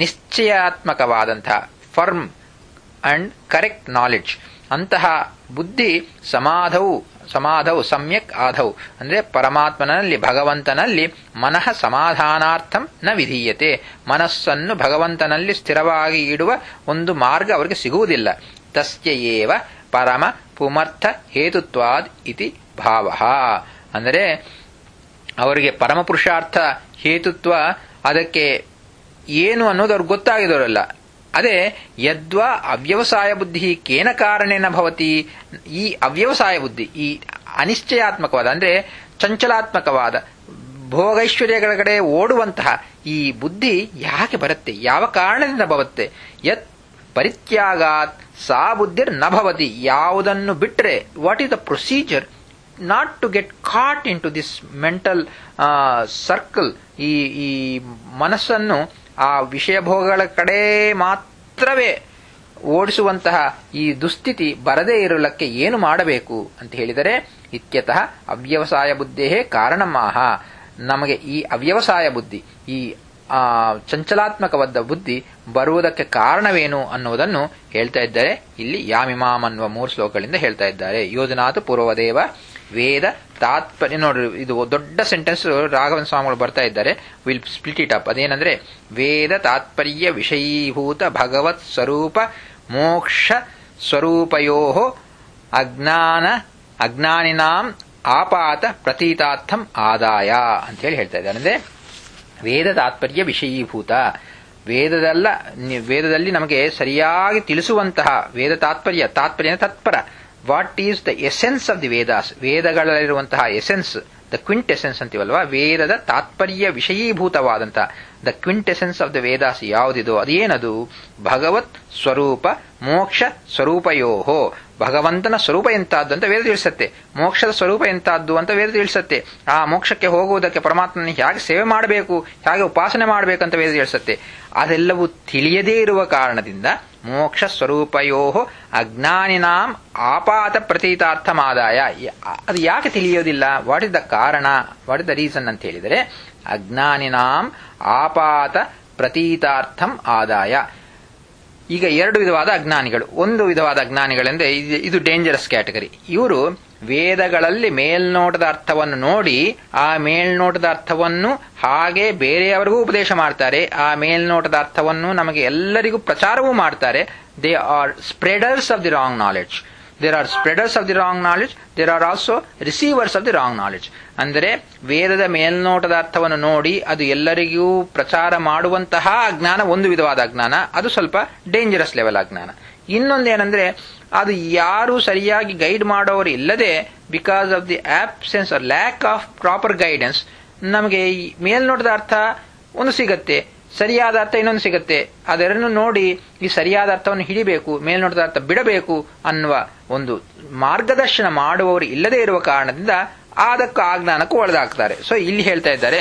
ನಿಶ್ಚಯಾತ್ಮಕವಾದಂತಹ ಫರ್ಮ್ ಅಂಡ್ ಕರೆಕ್ಟ್ ನಾಲೆಡ್ಜ್ ಅಂತಹ ಬುದ್ಧಿ ಸಮಾಧವು ಸಮಾಧವು ಸಮ್ಯಕ್ ಆಧವು ಅಂದ್ರೆ ಪರಮಾತ್ಮನಲ್ಲಿ ಭಗವಂತನಲ್ಲಿ ಮನಃ ಸಮಾಧಾನಾರ್ಥಂ ನ ವಿಧೀಯತೆ ಮನಸ್ಸನ್ನು ಭಗವಂತನಲ್ಲಿ ಸ್ಥಿರವಾಗಿ ಇಡುವ ಒಂದು ಮಾರ್ಗ ಅವರಿಗೆ ಸಿಗುವುದಿಲ್ಲ ತಸ್ಯ ಏವ ಪರಮ ಪುಮರ್ಥ ಹೇತುತ್ವಾದ್ ಇತಿ ಭಾವ ಅಂದರೆ ಅವರಿಗೆ ಪರಮ ಪುರುಷಾರ್ಥ ಹೇತುತ್ವ ಅದಕ್ಕೆ ಏನು ಅನ್ನೋದು ಅವ್ರಿಗೆ ಗೊತ್ತಾಗಿದವರಲ್ಲ ಅದೇ ಯದ್ವಾ ಅವ್ಯವಸಾಯ ಬುದ್ಧಿ ಕೇನ ಕಾರಣೇನ ಭವತಿ ಈ ಅವ್ಯವಸಾಯ ಬುದ್ಧಿ ಈ ಅನಿಶ್ಚಯಾತ್ಮಕವಾದ ಅಂದ್ರೆ ಚಂಚಲಾತ್ಮಕವಾದ ಭೋಗೈಶ್ವರ್ಯಗಳ ಕಡೆ ಓಡುವಂತಹ ಈ ಬುದ್ಧಿ ಯಾಕೆ ಬರುತ್ತೆ ಯಾವ ಕಾರಣದಿಂದ ಬರುತ್ತೆ ಯತ್ ಪರಿತ್ಯಾಗಾತ್ ಸಾ ಬುದ್ಧಿರ್ ನ ಭವತಿ ಯಾವುದನ್ನು ಬಿಟ್ಟರೆ what is the procedure not to get caught into this mental circle ಈ ಈ ಮನಸ್ಸನ್ನು ಆ ವಿಷಯ ಭೋಗಗಳ ಕಡೆ ಮಾತ್ರವೇ ಓಡಿಸುವಂತಹ ಈ ದುಸ್ಥಿತಿ ಬರದೇ ಇರಲಕ್ಕೆ ಏನು ಮಾಡಬೇಕು ಅಂತ ಹೇಳಿದರೆ ಇತ್ಯತಃ ಅವ್ಯವಸಾಯ ಬುದ್ಧೇ ಕಾರಣಮಾಹ ನಮಗೆ ಈ ಅವ್ಯವಸಾಯ ಬುದ್ಧಿ ಈ ಆ ಚಂಚಲಾತ್ಮಕವಾದ ಬುದ್ಧಿ ಬರುವುದಕ್ಕೆ ಕಾರಣವೇನು ಅನ್ನುವುದನ್ನು ಹೇಳ್ತಾ ಇದ್ದಾರೆ ಇಲ್ಲಿ ಯಾಮಿಮಾಮ್ ಅನ್ನುವ ಮೂರು ಶ್ಲೋಕಗಳಿಂದ ಹೇಳ್ತಾ ಇದ್ದಾರೆ ಯೋಜನಾತು ಪೂರ್ವದೇವ ವೇದ ತಾತ್ಪರ್ಯ ನೋಡ್ರಿ ಇದು ದೊಡ್ಡ ಸೆಂಟೆನ್ಸ್ ರಾಘವನ್ ಸ್ವಾಮಿಗಳು ಬರ್ತಾ ಇದ್ದಾರೆ ವಿಲ್ ಸ್ಪ್ಲಿಟ್ ಇಟ್ ಅಪ್ ಅದೇನಂದ್ರೆ ವೇದ ತಾತ್ಪರ್ಯ ವಿಷಯೀಭೂತ ಭಗವತ್ ಸ್ವರೂಪ ಮೋಕ್ಷ ಸ್ವರೂಪಯೋ ಅಜ್ಞಾನ ಅಜ್ಞಾನಿನಾಂ ಆಪಾತ ಪ್ರತೀತಾರ್ಥಂ ಆದಾಯ ಅಂತ ಹೇಳಿ ಹೇಳ್ತಾ ಇದ್ದಾರೆ ಅಂದ್ರೆ ವೇದ ತಾತ್ಪರ್ಯ ವಿಷಯೀಭೂತ ವೇದದಲ್ಲ ವೇದದಲ್ಲಿ ನಮಗೆ ಸರಿಯಾಗಿ ತಿಳಿಸುವಂತಹ ವೇದ ತಾತ್ಪರ್ಯ ತಾತ್ಪರ್ಯ ತತ್ಪರ what is the essence of the Vedas ವೇದಗಳಲ್ಲಿರುವಂತಹ ಎಸೆನ್ಸ್ ದ ಕ್ವಿಂಟ್ ಎಸೆನ್ಸ್ ಅಂತೀವಲ್ವಾ ವೇದದ ತಾತ್ಪರ್ಯ ವಿಷಯೀಭೂತವಾದಂತಹ the quintessence of the Vedas ಯಾವುದಿದೋ ಅದೇನದು ಭಗವತ್ ಸ್ವರೂಪ ಮೋಕ್ಷ ಸ್ವರೂಪಯೋಹೋ ಭಗವಂತನ ಸ್ವರೂಪ ಎಂತಾದ್ದು ಅಂತ ವೇದ ತಿಳಿಸುತ್ತೆ ಮೋಕ್ಷದ ಸ್ವರೂಪ ಎಂತಾದ್ದು ಅಂತ ವೇದ ತಿಳಿಸುತ್ತೆ ಆ ಮೋಕ್ಷಕ್ಕೆ ಹೋಗುವುದಕ್ಕೆ ಪರಮಾತ್ಮನ ಹೇಗೆ ಸೇವೆ ಮಾಡಬೇಕು ಹೇಗೆ ಉಪಾಸನೆ ಮಾಡಬೇಕಂತ ವೇದ ತಿಳಿಸುತ್ತೆ ಅದೆಲ್ಲವೂ ತಿಳಿಯದೇ ಇರುವ ಕಾರಣದಿಂದ ಮೋಕ್ಷ ಸ್ವರೂಪಯೋ ಅಜ್ಞಾನಿನಾಂ ಆಪಾತ ಪ್ರತೀತಾರ್ಥಮಾದಾಯ ಅದು ಯಾಕೆ ತಿಳಿಯೋದಿಲ್ಲ ವಾಟ್ ಇಸ್ ದ ಕಾರಣ ವಾಟ್ ಇಸ್ ದ ರೀಸನ್ ಅಂತ ಹೇಳಿದರೆ ಅಜ್ಞಾನಿನಾಂ ಆಪಾತ ಪ್ರತೀತಾರ್ಥಂ ಆದಾಯ ಈಗ ಎರಡು ವಿಧವಾದ ಅಜ್ಞಾನಿಗಳು ಒಂದು ವಿಧವಾದ ಅಜ್ಞಾನಿಗಳೆಂದ್ರೆ ಇದು ಡೇಂಜರಸ್ ಕ್ಯಾಟಗರಿ ಇವರು ವೇದಗಳಲ್ಲಿ ಮೇಲ್ನೋಟದ ಅರ್ಥವನ್ನು ನೋಡಿ ಆ ಮೇಲ್ನೋಟದ ಅರ್ಥವನ್ನು ಹಾಗೆ ಬೇರೆಯವರಿಗೂ ಉಪದೇಶ ಮಾಡ್ತಾರೆ ಆ ಮೇಲ್ನೋಟದ ಅರ್ಥವನ್ನು ನಮಗೆ ಎಲ್ಲರಿಗೂ ಪ್ರಚಾರವೂ ಮಾಡ್ತಾರೆ they are spreaders of the wrong knowledge there are spreaders of the wrong knowledge there are also receivers of the wrong knowledge ಅಂದರೆ ವೇದದ ಮೇಲ್ನೋಟದ ಅರ್ಥವನ್ನು ನೋಡಿ ಅದು ಎಲ್ಲರಿಗೂ ಪ್ರಚಾರ ಮಾಡುವಂತಹ ಅಜ್ಞಾನ ಒಂದು ವಿಧವಾದ ಅಜ್ಞಾನ ಅದು ಸ್ವಲ್ಪ ಡೇಂಜರಸ್ ಲೆವೆಲ್ ಅಜ್ಞಾನ ಇನ್ನೊಂದೇನೆಂದ್ರೆ ಅದು ಯಾರು ಸರಿಯಾಗಿ ಗೈಡ್ ಮಾಡೋರು ಇಲ್ಲದೆ because of the absence or lack of proper guidance ನಮಗೆ ಈ ಮೇಲ್ನೋಟದ ಅರ್ಥ ಒಂದು ಸಿಗತ್ತೆ ಸರಿಯಾದ ಅರ್ಥ ಇನ್ನೊಂದು ಸಿಗುತ್ತೆ ಅದೆರಡನ್ನು ನೋಡಿ ಈ ಸರಿಯಾದ ಅರ್ಥವನ್ನು ಹಿಡಿಬೇಕು ಮೇಲ್ನೋಟದ ಅರ್ಥ ಬಿಡಬೇಕು ಅನ್ನುವ ಒಂದು ಮಾರ್ಗದರ್ಶನ ಮಾಡುವವರು ಇಲ್ಲದೇ ಇರುವ ಕಾರಣದಿಂದ ಅದಕ್ಕೂ ಆಜ್ಞಾನಕ್ಕೂ ಒಳದಾಗ್ತಾರೆ ಸೊ ಇಲ್ಲಿ ಹೇಳ್ತಾ ಇದ್ದಾರೆ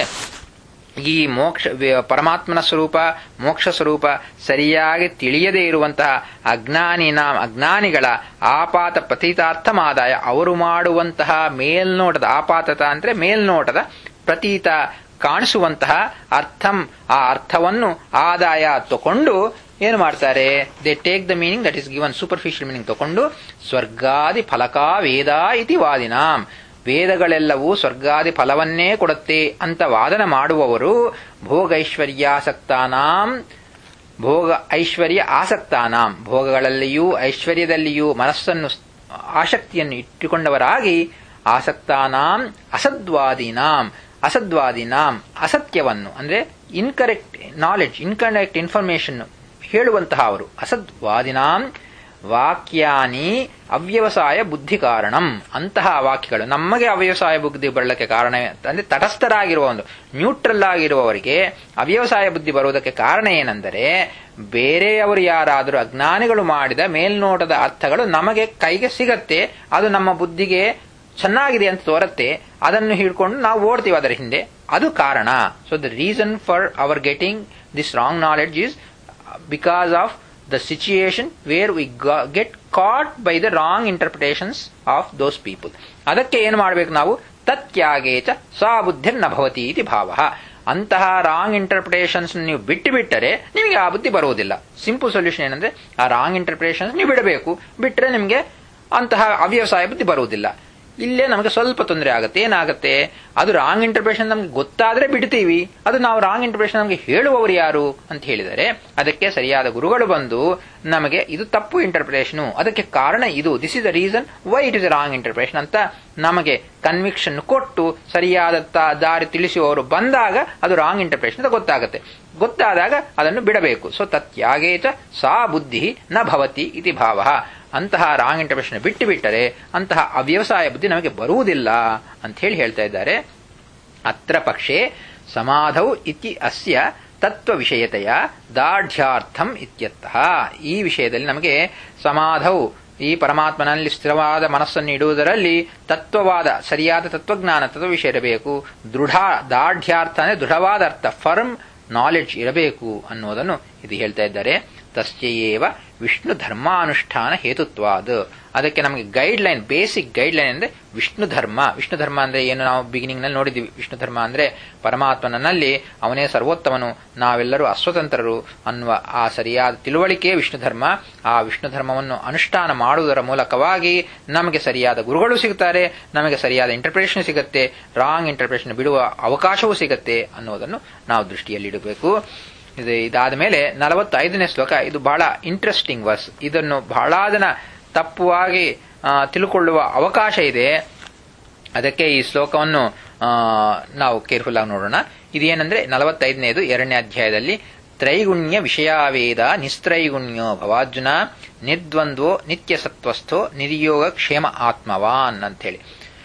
ಈ ಮೋಕ್ಷ ಪರಮಾತ್ಮನ ಸ್ವರೂಪ ಮೋಕ್ಷ ಸ್ವರೂಪ ಸರಿಯಾಗಿ ತಿಳಿಯದೇ ಇರುವಂತಹ ಅಜ್ಞಾನಿನ ಅಜ್ಞಾನಿಗಳ ಆಪಾತ ಪ್ರತೀತಾರ್ಥಮಾದಾಯ ಅವರು ಮಾಡುವಂತಹ ಮೇಲ್ನೋಟದ ಆಪಾತತ ಅಂದ್ರೆ ಮೇಲ್ನೋಟದ ಪ್ರತೀತ ಕಾಣಿಸುವಂತಹ ಅರ್ಥಂ ಆ ಅರ್ಥವನ್ನು ಆದಾಯ ತಕೊಂಡು ಏನು ಮಾಡ್ತಾರೆ they take the meaning that is given superficial meaning ತಕೊಂಡು ಸ್ವರ್ಗಾದಿ ಫಲಕಾ ವೇದ ಇತಿ ವಾದಿನಾಂ ವೇದಗಳೆಲ್ಲವೂ ಸ್ವರ್ಗಾದಿ ಫಲವನ್ನೇ ಕೊಡುತ್ತೆ ಅಂತ ವಾದನ ಮಾಡುವವರು ಭೋಗೈಶ್ವರ್ಯಾಸಕ್ತಾನಾಂ ಭೋಗ ಐಶ್ವರ್ಯ ಆಸಕ್ತಾನಾಂ ಭೋಗಗಳಲ್ಲಿಯೂ ಐಶ್ವರ್ಯದಲ್ಲಿಯೂ ಮನಸ್ಸನ್ನು ಆಸಕ್ತಿಯನ್ನು ಇಟ್ಟುಕೊಂಡವರಾಗಿ ಆಸಕ್ತಾನಾಂ ಅಸದ್ವಾದೀನಾಂ ಅಸದ್ವಾದಿನಾಂ ಅಸತ್ಯವನ್ನು ಅಂದ್ರೆ ಇನ್ಕರೆಕ್ಟ್ ನಾಲೆಡ್ಜ್ ಇನ್ಕರೆಕ್ಟ್ ಇನ್ಫಾರ್ಮೇಶನ್ ಹೇಳುವಂತಹ ಅವರು ಅಸದ್ವಾದಿನಾಂ ವಾಕ್ಯಾನಿ ಅವ್ಯವಸಾಯ ಬುದ್ಧಿ ಕಾರಣಂ ಅಂತಹ ವಾಕ್ಯಗಳು ನಮಗೆ ಅವ್ಯವಸಾಯ ಬುದ್ಧಿ ಬರಲಿಕ್ಕೆ ಕಾರಣ ಅಂದ್ರೆ ತಟಸ್ಥರಾಗಿರುವ ಒಂದು ನ್ಯೂಟ್ರಲ್ ಆಗಿರುವವರಿಗೆ ಅವ್ಯವಸಾಯ ಬುದ್ಧಿ ಬರುವುದಕ್ಕೆ ಕಾರಣ ಏನೆಂದರೆ ಬೇರೆಯವರು ಯಾರಾದರೂ ಅಜ್ಞಾನಿಗಳು ಮಾಡಿದ ಮೇಲ್ನೋಟದ ಅರ್ಥಗಳು ನಮಗೆ ಕೈಗೆ ಸಿಗತ್ತೆ ಅದು ನಮ್ಮ ಬುದ್ಧಿಗೆ ಚೆನ್ನಾಗಿದೆ ಅಂತ ತೋರತ್ತೆ ಅದನ್ನು ಹಿಡ್ಕೊಂಡು ನಾವು ಓಡ್ತೀವಿ ಅದರ ಹಿಂದೆ ಅದು ಕಾರಣ so the reason for our getting this wrong knowledge is because of the situation where we go- get caught by the wrong interpretations of those people. ಅದಕ್ಕೆ ಏನು ಮಾಡಬೇಕು ನಾವು ತತ್ಯಾಗೇಚ ಸಾ ಬುದ್ಧಿರ್ನ ಭವತಿ ಇತಿ ಭಾವ ಅಂತಹ ರಾಂಗ್ ಇಂಟರ್ಪ್ರಿಟೇಷನ್ಸ್ ನೀವು ಬಿಟ್ಟು ಬಿಟ್ಟರೆ ನಿಮಗೆ ಆ ಬುದ್ಧಿ ಬರುವುದಿಲ್ಲ ಸಿಂಪಲ್ ಸೊಲ್ಯೂಷನ್ ಏನಂದ್ರೆ ಆ ರಾಂಗ್ ಇಂಟರ್ಪ್ರಿಟೇಷನ್ಸ್ ನೀವು ಬಿಡಬೇಕು ಬಿಟ್ಟರೆ ನಿಮಗೆ ಅಂತಹ ಅವ್ಯವಸಾಯ ಬುದ್ಧಿ ಬರುವುದಿಲ್ಲ ಇಲ್ಲೇ ನಮಗೆ ಸ್ವಲ್ಪ ತೊಂದರೆ ಆಗುತ್ತೆ ಏನಾಗುತ್ತೆ ಅದು ರಾಂಗ್ ಇಂಟರ್ಪ್ರೇಷನ್ ನಮ್ಗೆ ಗೊತ್ತಾದ್ರೆ ಬಿಡ್ತೀವಿ ಅದು ನಾವು ರಾಂಗ್ ಇಂಟರ್ಪ್ರೇಷನ್ ನಮಗೆ ಹೇಳುವವರು ಯಾರು ಅಂತ ಹೇಳಿದರೆ ಅದಕ್ಕೆ ಸರಿಯಾದ ಗುರುಗಳು ಬಂದು ನಮಗೆ ಇದು ತಪ್ಪು ಇಂಟರ್ಪ್ರಿಟೇಷನ್ ಅದಕ್ಕೆ ಕಾರಣ ಇದು this is the reason why it is wrong interpretation ಅಂತ ನಮಗೆ ಕನ್ವಿಕ್ಷನ್ ಕೊಟ್ಟು ಸರಿಯಾದ ತ- ದಾರಿ ತಿಳಿಸುವವರು ಬಂದಾಗ ಅದು ರಾಂಗ್ ಇಂಟರ್ಪ್ರಿಟೇಷನ್ ಅಂತ ಗೊತ್ತಾಗುತ್ತೆ ಗೊತ್ತಾದಾಗ ಅದನ್ನು ಬಿಡಬೇಕು ಸೊ ತತ್ಯಾಗೇಚ ಸಾ ಬುದ್ಧಿ ನ ಭವತಿ ಇತಿ ಭಾವ ಅಂತಹ ರಾಂಗ್ ಇಂಟರ್ಪ್ರಿಟೇಷನ್ ಬಿಟ್ಟು ಬಿಟ್ಟರೆ ಅಂತಹ ಅವ್ಯವಸಾಯ ಬುದ್ಧಿ ನಮಗೆ ಬರುವುದಿಲ್ಲ ಅಂತ ಹೇಳಿ ಹೇಳ್ತಾ ಇದ್ದಾರೆ ಅತ್ರ ಪಕ್ಷೆ ಸಮಾಧೌ ಇತಿ ಅಸ್ಯ ತತ್ವ ವಿಷಯತೆಯ ದಾಢ್ಯಾರ್ಥಂ ಇತ್ಯರ್ಥಃ ಈ ವಿಷಯದಲ್ಲಿ ನಮಗೆ ಸಮಾಧೌ ಈ ಪರಮಾತ್ಮನಲ್ಲಿ ಸ್ಥಿರವಾದ ಮನಸ್ಸನ್ನು ಇಡುವುದರಲ್ಲಿ ತತ್ವವಾದ ಸರಿಯಾದ ತತ್ವಜ್ಞಾನ ತತ್ವ ವಿಷಯ ಇರಬೇಕು ದೃಢ ದಾಢ್ಯಾರ್ಥ ಅಂದರೆ ದೃಢವಾದ ಅರ್ಥ ಫರ್ಮ್ ನಾಲೆಡ್ಜ್ ಇರಬೇಕು ಅನ್ನೋದನ್ನು ಇದು ಹೇಳ್ತಾ ಇದ್ದಾರೆ ತಸ್ಯೇವ ವಿಷ್ಣು ಧರ್ಮಾನುಷ್ಠಾನ ಹೇತುತ್ವಾದ ಅದಕ್ಕೆ ನಮಗೆ guideline basic guideline ಅಂದ್ರೆ ವಿಷ್ಣು ಧರ್ಮ ವಿಷ್ಣು ಧರ್ಮ ಅಂದ್ರೆ ಏನು ನಾವು ಬಿಗಿನಿಂಗ್ ನಲ್ಲಿ ನೋಡಿದ್ವಿ ವಿಷ್ಣು ಧರ್ಮ ಅಂದ್ರೆ ಪರಮಾತ್ಮನಲ್ಲಿ ಅವನೇ ಸರ್ವೋತ್ತಮನು ನಾವೆಲ್ಲರೂ ಅಸ್ವತಂತ್ರರು ಅನ್ನುವ ಆ ಸರಿಯಾದ ತಿಳುವಳಿಕೆ ವಿಷ್ಣು ಧರ್ಮ ಆ ವಿಷ್ಣು ಧರ್ಮವನ್ನು ಅನುಷ್ಠಾನ ಮಾಡುವುದರ ಮೂಲಕವಾಗಿ ನಮಗೆ ಸರಿಯಾದ ಗುರುಗಳು ಸಿಗುತ್ತಾರೆ ನಮಗೆ ಸರಿಯಾದ ಇಂಟರ್ಪ್ರಿಟೇಷನ್ ಸಿಗುತ್ತೆ ರಾಂಗ್ ಇಂಟರ್ಪ್ರಿಟೇಷನ್ ಬಿಡುವ ಅವಕಾಶವೂ ಸಿಗುತ್ತೆ ಅನ್ನೋದನ್ನು ನಾವು ದೃಷ್ಟಿಯಲ್ಲಿಡಬೇಕು ಇದು ಇದಾದ ಮೇಲೆ ನಲವತ್ತೈದನೇ ಶ್ಲೋಕ ಇದು ಬಹಳ ಇಂಟ್ರೆಸ್ಟಿಂಗ್ ವರ್ಸ್ ಇದನ್ನು ಬಹಳ ಜನ ತಪ್ಪುವಾಗಿ ಆ, ತಿಳ್ಕೊಳ್ಳುವ ಅವಕಾಶ ಇದೆ ಅದಕ್ಕೆ ಈ ಶ್ಲೋಕವನ್ನು ಆ, ನಾವು ಕೇರ್ಫುಲ್ ಆಗಿ ನೋಡೋಣ ಇದೇನೆಂದ್ರೆ ನಲವತ್ತೈದನೇದು ಎರಡನೇ ಅಧ್ಯಾಯದಲ್ಲಿ ತ್ರೈಗುಣ್ಯ ವಿಷಯಾವೇದ ನಿಸ್ತ್ರೈಗುಣ್ಯೋ ಭವಾರ್ಜುನ ನಿರ್ದ್ವಂದ್ವೋ ನಿತ್ಯ ಸತ್ವಸ್ಥೋ ನಿರ್ಯೋಗ ಕ್ಷೇಮ ಆತ್ಮವಾನ್ ಅಂತೇಳಿ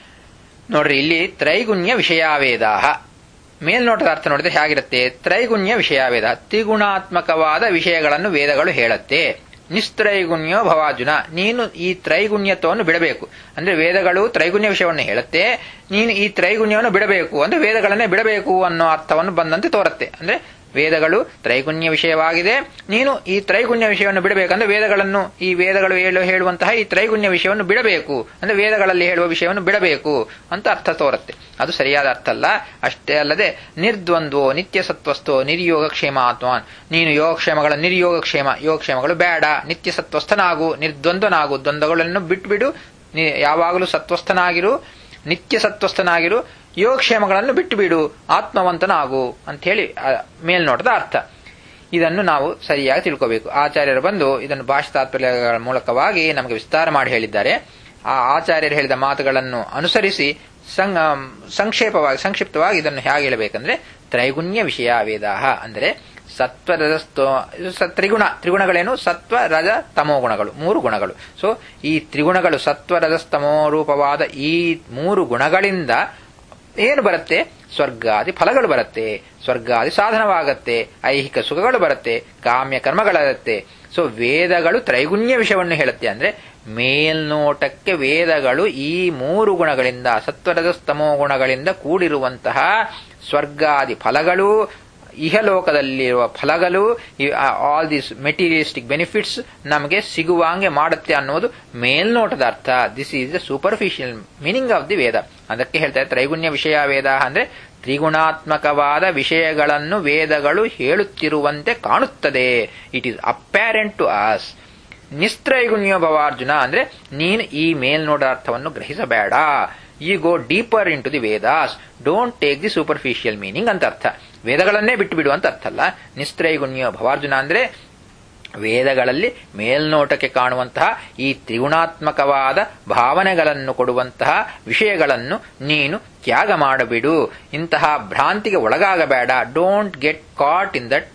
ನೋಡ್ರಿ ಇಲ್ಲಿ ತ್ರೈಗುಣ್ಯ ವಿಷಯಾವೇದಾಹ ಮೇಲ್ನೋಟದ ಅರ್ಥ ನೋಡಿದ್ರೆ ಹೇಗಿರುತ್ತೆ ತ್ರೈಗುಣ್ಯ ವಿಷಯಾವೇದ ತ್ರಿಗುಣಾತ್ಮಕವಾದ ವಿಷಯಗಳನ್ನು ವೇದಗಳು ಹೇಳುತ್ತೆ ನಿಸ್ತ್ರೈಗುಣ್ಯೋ ಭವಾರ್ಜುನ ನೀನು ಈ ತ್ರೈಗುಣ್ಯತ್ವವನ್ನು ಬಿಡಬೇಕು ಅಂದ್ರೆ ವೇದಗಳು ತ್ರೈಗುಣ್ಯ ವಿಷಯವನ್ನು ಹೇಳುತ್ತೆ ನೀನು ಈ ತ್ರೈಗುಣ್ಯವನ್ನು ಬಿಡಬೇಕು ಅಂದ್ರೆ ವೇದಗಳನ್ನೇ ಬಿಡಬೇಕು ಅನ್ನೋ ಅರ್ಥವನ್ನು ಬಂದಂತೆ ತೋರುತ್ತೆ ಅಂದ್ರೆ ವೇದಗಳು ತ್ರೈಗುಣ್ಯ ವಿಷಯವಾಗಿದೆ ನೀನು ಈ ತ್ರೈಗುಣ್ಯ ವಿಷಯವನ್ನು ಬಿಡಬೇಕಂದ್ರೆ ವೇದಗಳನ್ನು ಈ ವೇದಗಳು ಹೇಳು ಹೇಳುವಂತಹ ಈ ತ್ರೈಗುಣ್ಯ ವಿಷಯವನ್ನು ಬಿಡಬೇಕು ಅಂದ್ರೆ ವೇದಗಳಲ್ಲಿ ಹೇಳುವ ವಿಷಯವನ್ನು ಬಿಡಬೇಕು ಅಂತ ಅರ್ಥ ತೋರುತ್ತೆ ಅದು ಸರಿಯಾದ ಅರ್ಥ ಅಲ್ಲ ಅಷ್ಟೇ ಅಲ್ಲದೆ ನಿರ್ದ್ವಂದ್ವೋ ನಿತ್ಯ ಸತ್ವಸ್ಥೋ ನಿರ್ಯೋಗ ಕ್ಷೇಮ ಆತ್ಮಾನ್ ನೀನು ಯೋಗಕ್ಷೇಮಗಳ ನಿರ್ಯೋಗ ಕ್ಷೇಮ ಯೋಗಕ್ಷೇಮಗಳು ಬೇಡ ನಿತ್ಯ ಸತ್ವಸ್ಥನಾಗು ನಿರ್ದ್ವಂದ್ವನಾಗು ದ್ವಂದ್ವಗಳನ್ನು ಬಿಟ್ಬಿಡು ನೀ ಯಾವಾಗಲೂ ಸತ್ವಸ್ಥನಾಗಿರು ನಿತ್ಯ ಸತ್ವಸ್ಥನಾಗಿರು ಯೋಗಕ್ಷೇಮಗಳನ್ನು ಬಿಟ್ಟು ಬಿಡು ಆತ್ಮವಂತನಾಗು ಅಂತ ಹೇಳಿ ಮೇಲ್ನೋಟದ ಅರ್ಥ ಇದನ್ನು ನಾವು ಸರಿಯಾಗಿ ತಿಳ್ಕೋಬೇಕು ಆಚಾರ್ಯರು ಬಂದು ಇದನ್ನು ಭಾಷಾ ತಾತ್ಪರ್ಯಗಳ ಮೂಲಕವಾಗಿ ನಮಗೆ ವಿಸ್ತಾರ ಮಾಡಿ ಹೇಳಿದ್ದಾರೆ ಆ ಆಚಾರ್ಯರು ಹೇಳಿದ ಮಾತುಗಳನ್ನು ಅನುಸರಿಸಿ ಸಂ ಸಂಕ್ಷೇಪವಾಗಿ ಸಂಕ್ಷಿಪ್ತವಾಗಿ ಇದನ್ನು ಹೇಗೆ ಹೇಳಬೇಕಂದ್ರೆ ತ್ರೈಗುಣ್ಯ ವಿಷಯ ವೇದಾಹ ಅಂದರೆ ಸತ್ವ ರಜಸ್ತೋ ತ್ರಿಗುಣ ತ್ರಿಗುಣಗಳೇನು ಸತ್ವ ರಜ ತಮೋ ಗುಣಗಳು ಮೂರು ಗುಣಗಳು ಸೊ ಈ ತ್ರಿಗುಣಗಳು ಸತ್ವ ರಜಸ್ತಮೋ ರೂಪವಾದ ಈ ಮೂರು ಗುಣಗಳಿಂದ ಏನು ಬರುತ್ತೆ ಸ್ವರ್ಗಾದಿ ಫಲಗಳು ಬರುತ್ತೆ ಸ್ವರ್ಗಾದಿ ಸಾಧನವಾಗತ್ತೆ ಐಹಿಕ ಸುಖಗಳು ಬರುತ್ತೆ ಕಾಮ್ಯ ಕರ್ಮಗಳರುತ್ತೆ ಸೊ ವೇದಗಳು ತ್ರೈಗುಣ್ಯ ವಿಷಯವನ್ನು ಹೇಳುತ್ತೆ ಅಂದ್ರೆ ಮೇಲ್ನೋಟಕ್ಕೆ ವೇದಗಳು ಈ ಮೂರು ಗುಣಗಳಿಂದ ಸತ್ವರಜಸ್ತಮೋ ಗುಣಗಳಿಂದ ಕೂಡಿರುವಂತಹ ಸ್ವರ್ಗಾದಿ ಫಲಗಳು ಇಹಲೋಕದಲ್ಲಿರುವ ಫಲಗಳು ಆಲ್ ದಿಸ್ ಮೆಟೀರಿಯಲಿಸ್ಟಿಕ್ ಬೆನಿಫಿಟ್ಸ್ ನಮಗೆ ಸಿಗುವಂಗೆ ಮಾಡುತ್ತೆ ಅನ್ನೋದು ಮೇಲ್ನೋಟದ ಅರ್ಥ this is the superficial meaning of the Veda ಅದಕ್ಕೆ ಹೇಳ್ತಾರೆ ತ್ರೈಗುಣ್ಯ ವಿಷಯ ವೇದ ಅಂದ್ರೆ ತ್ರಿಗುಣಾತ್ಮಕವಾದ ವಿಷಯಗಳನ್ನು ವೇದಗಳು ಹೇಳುತ್ತಿರುವಂತೆ ಕಾಣುತ್ತದೆ it is apparent to as ನಿಸ್ತ್ರೈಗುಣ್ಯ ಭವಾರ್ಜುನ ಅಂದ್ರೆ ನೀನು ಈ ಮೇಲ್ನೋಡ ಅರ್ಥವನ್ನು ಗ್ರಹಿಸಬೇಡ ಈ go deeper into the Vedas don't take the superficial meaning ಅಂತ ಅರ್ಥ ವೇದಗಳನ್ನೇ ಬಿಟ್ಟು ಬಿಡು ಅಂತ ಅರ್ಥ ಅಲ್ಲ ನಿಸ್ತ್ರೈಗುಣ್ಯ ಭವಾರ್ಜುನ ಅಂದ್ರೆ ವೇದಗಳಲ್ಲಿ ಮೇಲ್ನೋಟಕ್ಕೆ ಕಾಣುವಂತಹ ಈ ತ್ರಿಗುಣಾತ್ಮಕವಾದ ಭಾವನೆಗಳನ್ನು ಕೊಡುವಂತಹ ವಿಷಯಗಳನ್ನು ನೀನು ತ್ಯಾಗ ಮಾಡಬಿಡು ಇಂತಹ ಭ್ರಾಂತಿಗೆ ಒಳಗಾಗಬೇಡ don't get caught in that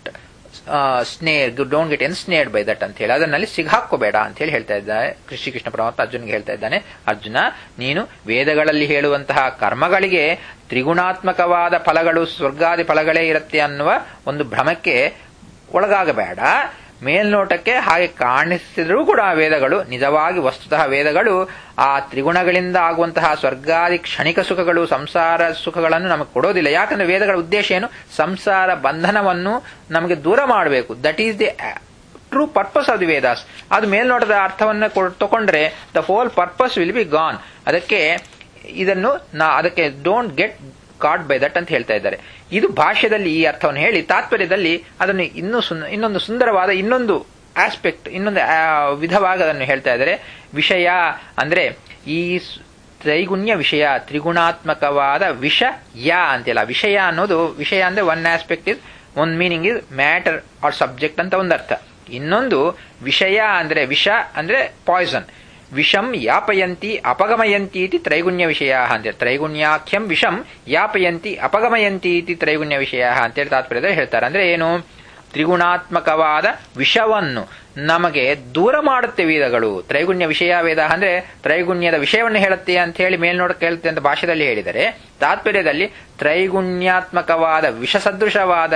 snare don't get ensnared by that ಅಂತ ಹೇಳಿ ಅದನ್ನಲ್ಲಿ ಸಿಗಾಕೋಬೇಡ ಅಂತ ಹೇಳಿ ಹೇಳ್ತಾ ಇದ್ದಾನೆ ಕೃಷಿ ಕೃಷ್ಣ ಪರಮಾತ್ಮ ಅರ್ಜುನ್ಗೆ ಹೇಳ್ತಾ ಇದ್ದಾನೆ ಅರ್ಜುನ ನೀನು ವೇದಗಳಲ್ಲಿ ಹೇಳುವಂತಹ ಕರ್ಮಗಳಿಗೆ ತ್ರಿಗುಣಾತ್ಮಕವಾದ ಫಲಗಳು ಸ್ವರ್ಗಾದಿ ಫಲಗಳೇ ಇರುತ್ತೆ ಅನ್ನುವ ಒಂದು ಭ್ರಮಕ್ಕೆ ಒಳಗಾಗಬೇಡ ಮೇಲ್ನೋಟಕ್ಕೆ ಹಾಗೆ ಕಾಣಿಸಿದರೂ ಕೂಡ ಆ ವೇದಗಳು ನಿಜವಾಗಿ ವಸ್ತುತಃ ವೇದಗಳು ಆ ತ್ರಿಗುಣಗಳಿಂದ ಆಗುವಂತಹ ಸ್ವರ್ಗಾದಿ ಕ್ಷಣಿಕ ಸುಖಗಳು ಸಂಸಾರ ಸುಖಗಳನ್ನು ನಮಗೆ ಕೊಡೋದಿಲ್ಲ ಯಾಕಂದ್ರೆ ವೇದಗಳ ಉದ್ದೇಶ ಏನು ಸಂಸಾರ ಬಂಧನವನ್ನು ನಮಗೆ ದೂರ ಮಾಡಬೇಕು that is the true purpose of the Vedas ಅದು ಮೇಲ್ನೋಟದ ಅರ್ಥವನ್ನು ತಗೊಂಡ್ರೆ the whole purpose will be gone ಅದಕ್ಕೆ ಇದನ್ನು ನಾ ಅದಕ್ಕೆ don't get caught by that ಅಂತ ಹೇಳ್ತಾ ಇದ್ದಾರೆ ಇದು ಭಾಷ್ಯದಲ್ಲಿ ಈ ಅರ್ಥವನ್ನು ಹೇಳಿ ತಾತ್ಪರ್ಯದಲ್ಲಿ ಅದನ್ನು ಇನ್ನೂ ಇನ್ನೊಂದು ಸುಂದರವಾದ ಇನ್ನೊಂದು ಆಸ್ಪೆಕ್ಟ್ ಇನ್ನೊಂದು ವಿಧವಾಗಿ ಅದನ್ನು ಹೇಳ್ತಾ ಇದ್ದಾರೆ ವಿಷಯ ಅಂದ್ರೆ ಈ ತ್ರೈಗುಣ್ಯ ವಿಷಯ ತ್ರಿಗುಣಾತ್ಮಕವಾದ ವಿಷ ಯಾ ಅಂತಿಲ್ಲ ವಿಷಯ ಅನ್ನೋದು ವಿಷಯ ಅಂದ್ರೆ one aspect is one meaning is matter or subject ಅಂತ ಒಂದು ಅರ್ಥ ಇನ್ನೊಂದು ವಿಷಯ ಅಂದ್ರೆ ವಿಷ ಅಂದ್ರೆ ಪಾಯ್ಸನ್ ವಿಷಂ ಯಾಪಯಂತಿ ಅಪಗಮಯಂತಿ ಇತಿ ತ್ರೈಗುಣ್ಯ ವಿಷಯ ಅಂತೇಳಿ ತ್ರೈಗುಣ್ಯಾಖ್ಯಂ ವಿಷಂ ಯಾಪಯಂತಿ ಅಪಗಮಯಂತಿ ಇತಿ ತ್ರೈಗುಣ್ಯ ವಿಷಯ ಅಂತೇಳಿ ತಾತ್ಪರ್ಯದಲ್ಲಿ ಹೇಳ್ತಾರೆ ಅಂದ್ರೆ ಏನು ತ್ರಿಗುಣಾತ್ಮಕವಾದ ವಿಷವನ್ನು ನಮಗೆ ದೂರ ಮಾಡುತ್ತೆ ವೇದಗಳು ತ್ರೈಗುಣ್ಯ ವಿಷಯ ವೇದ ಅಂದ್ರೆ ತ್ರೈಗುಣ್ಯದ ವಿಷಯವನ್ನು ಹೇಳುತ್ತೆ ಅಂತ ಹೇಳಿ ಮೇಲ್ನೋಡಕ್ಕೆ ಹೇಳುತ್ತೆ ಅಂತ ಭಾಷೆಯಲ್ಲಿ ಹೇಳಿದರೆ ತಾತ್ಪರ್ಯದಲ್ಲಿ ತ್ರೈಗುಣ್ಯಾತ್ಮಕವಾದ ವಿಷಸದೃಶವಾದ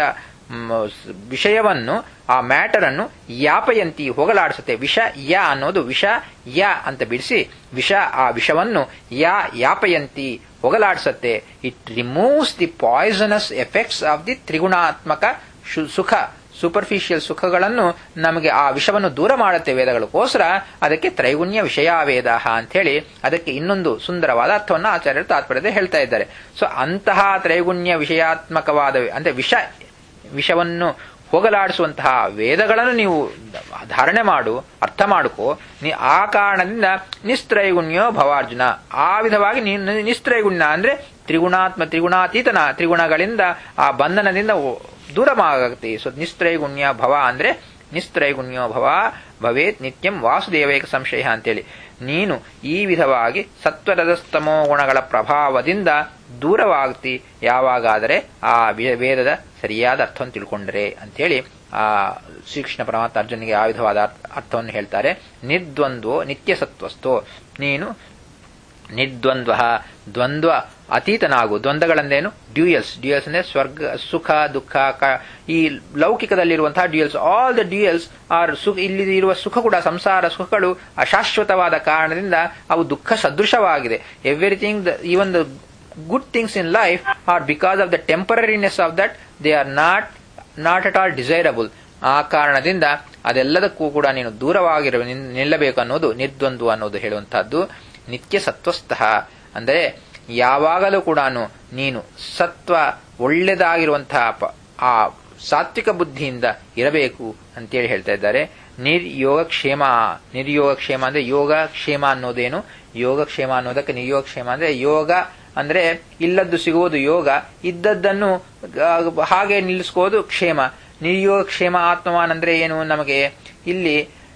ವಿಷಯವನ್ನು ಆ ಮ್ಯಾಟರ್ ಅನ್ನು ಯಾಪಯಂತಿ ಹೋಗಲಾಡಿಸುತ್ತೆ ವಿಷ ಯ ಅನ್ನೋದು ವಿಷ ಯ ಅಂತ ಬಿಡಿಸಿ ವಿಷ ಆ ವಿಷವನ್ನು ಯಾ ಯಾಪಯಂತಿ ಹೋಗಲಾಡಿಸುತ್ತೆ it removes the poisonous effects of the ತ್ರಿಗುಣಾತ್ಮಕ ಸುಖ ಸೂಪರ್ಫಿಷಿಯಲ್ ಸುಖಗಳನ್ನು ನಮಗೆ ಆ ವಿಷವನ್ನು ದೂರ ಮಾಡುತ್ತೆ ವೇದಗಳಕ್ಕೋಸ್ಕರ ಅದಕ್ಕೆ ತ್ರೈಗುಣ್ಯ ವಿಷಯ ವೇದ ಅಂತ ಹೇಳಿ ಅದಕ್ಕೆ ಇನ್ನೊಂದು ಸುಂದರವಾದ ಅರ್ಥವನ್ನು ಆಚಾರ್ಯರು ತಾತ್ಪರ್ಯದ ಹೇಳ್ತಾ ಇದ್ದಾರೆ ಸೊ ಅಂತಹ ತ್ರೈಗುಣ್ಯ ವಿಷಯಾತ್ಮಕವಾದ ಅಂದ್ರೆ ವಿಷ ವಿಷವನ್ನು ಹೋಗಲಾಡಿಸುವಂತಹ ವೇದಗಳನ್ನು ನೀವು ಧಾರಣೆ ಮಾಡು ಅರ್ಥ ಮಾಡಿಕೋ ನೀ ಆ ಕಾರಣದಿಂದ ನಿಸ್ತ್ರೈಗುಣ್ಯೋ ಭವಾರ್ಜುನ ಆ ವಿಧವಾಗಿ ನೀನು ನಿಸ್ತ್ರೈಗುಣ್ಯ ಅಂದ್ರೆ ತ್ರಿಗುಣಾತ್ಮ ತ್ರಿಗುಣಾತೀತನ ತ್ರಿಗುಣಗಳಿಂದ ಆ ಬಂಧನದಿಂದ ದೂರವಾಗುತ್ತೆ ಸೊ ನಿಸ್ತ್ರೈಗುಣ್ಯ ಭವ ಅಂದ್ರೆ ನಿಸ್ತ್ರೈಗುಣ್ಯೋ ಭವ ಭವೇತ್ ನಿತ್ಯಂ ವಾಸುದೇವೈಕ ಸಂಶಯ ಅಂತೇಳಿ ನೀನು ಈ ವಿಧವಾಗಿ ಸತ್ವರಜಸ್ತಮೋ ಗುಣಗಳ ಪ್ರಭಾವದಿಂದ ದೂರವಾಗ್ತಿ ಯಾವಾಗಾದರೆ ಆ ವೇದದ ಸರಿಯಾದ ಅರ್ಥವನ್ನು ತಿಳ್ಕೊಂಡ್ರೆ ಅಂತೇಳಿ ಆ ಶ್ರೀಕೃಷ್ಣ ಪರಮಾತ್ಮ ಅರ್ಜುನಿಗೆ ಆ ವಿಧವಾದ ಅರ್ಥವನ್ನು ಹೇಳ್ತಾರೆ ನಿರ್ದ್ವಂದ್ವೋ ನಿತ್ಯ ಸತ್ವಸ್ಥೋ ನೀನು ನಿರ್ದ್ವಂದ್ವ ದ್ವಂದ್ವ ಅತೀತನಾಗು ದ್ವಂದ್ವಗಳಂದೇನು ಡ್ಯೂಯಲ್ಸ್ ಡ್ಯೂಯಲ್ಸ್ ಅಂದ್ರೆ ಸ್ವರ್ಗ ಸುಖ ದುಃಖ ಈ ಲೌಕಿಕದಲ್ಲಿರುವಂತಹ duals all the duals are ಸುಖ ಇಲ್ಲಿ ಇರುವ ಸುಖ ಕೂಡ ಸಂಸಾರ ಸುಖಗಳು ಅಶಾಶ್ವತವಾದ ಕಾರಣದಿಂದ ಅವು ದುಃಖ ಸದೃಶವಾಗಿದೆ everything even the good things in life are because of the temporariness of that they are not not at all desirable ಆ ಕಾರಣದಿಂದ ಅದೆಲ್ಲದಕ್ಕೂ ಕೂಡ ನೀನು ದೂರವಾಗಿರ ನಿಲ್ಲಬೇಕು ಅನ್ನೋದು ನಿರ್ದ್ವಂದ್ವ ಅನ್ನೋದು ಹೇಳುವಂತಹದ್ದು ನಿತ್ಯ ಸತ್ವಸ್ಥ ಅಂದರೆ ಯಾವಾಗಲೂ ಕೂಡ ನೀನು ಸತ್ವ ಒಳ್ಳೆದಾಗಿರುವಂತಹ ಆ ಸಾತ್ವಿಕ ಬುದ್ಧಿಯಿಂದ ಇರಬೇಕು ಅಂತೇಳಿ ಹೇಳ್ತಾ ಇದ್ದಾರೆ ನಿರ್ಯೋಗಕ್ಷೇಮ ನಿರ್ಯೋಗಕ್ಷೇಮ ಅಂದ್ರೆ ಯೋಗ ಕ್ಷೇಮ ಅನ್ನೋದೇನು ಯೋಗಕ್ಷೇಮ ಅನ್ನೋದಕ್ಕೆ ನಿರ್ಯೋಗಕ್ಷೇಮ ಅಂದ್ರೆ ಯೋಗ ಅಂದ್ರೆ ಇಲ್ಲದ್ದು ಸಿಗುವುದು ಯೋಗ ಇದ್ದದ್ದನ್ನು ಹಾಗೆ ನಿಲ್ಲಿಸ್ಕೋದು ಕ್ಷೇಮ ನಿರ್ಯೋಗಕ್ಷೇಮ ಆತ್ಮವಾನ್ ಅಂದ್ರೆ ಏನು ನಮಗೆ ಇಲ್ಲಿ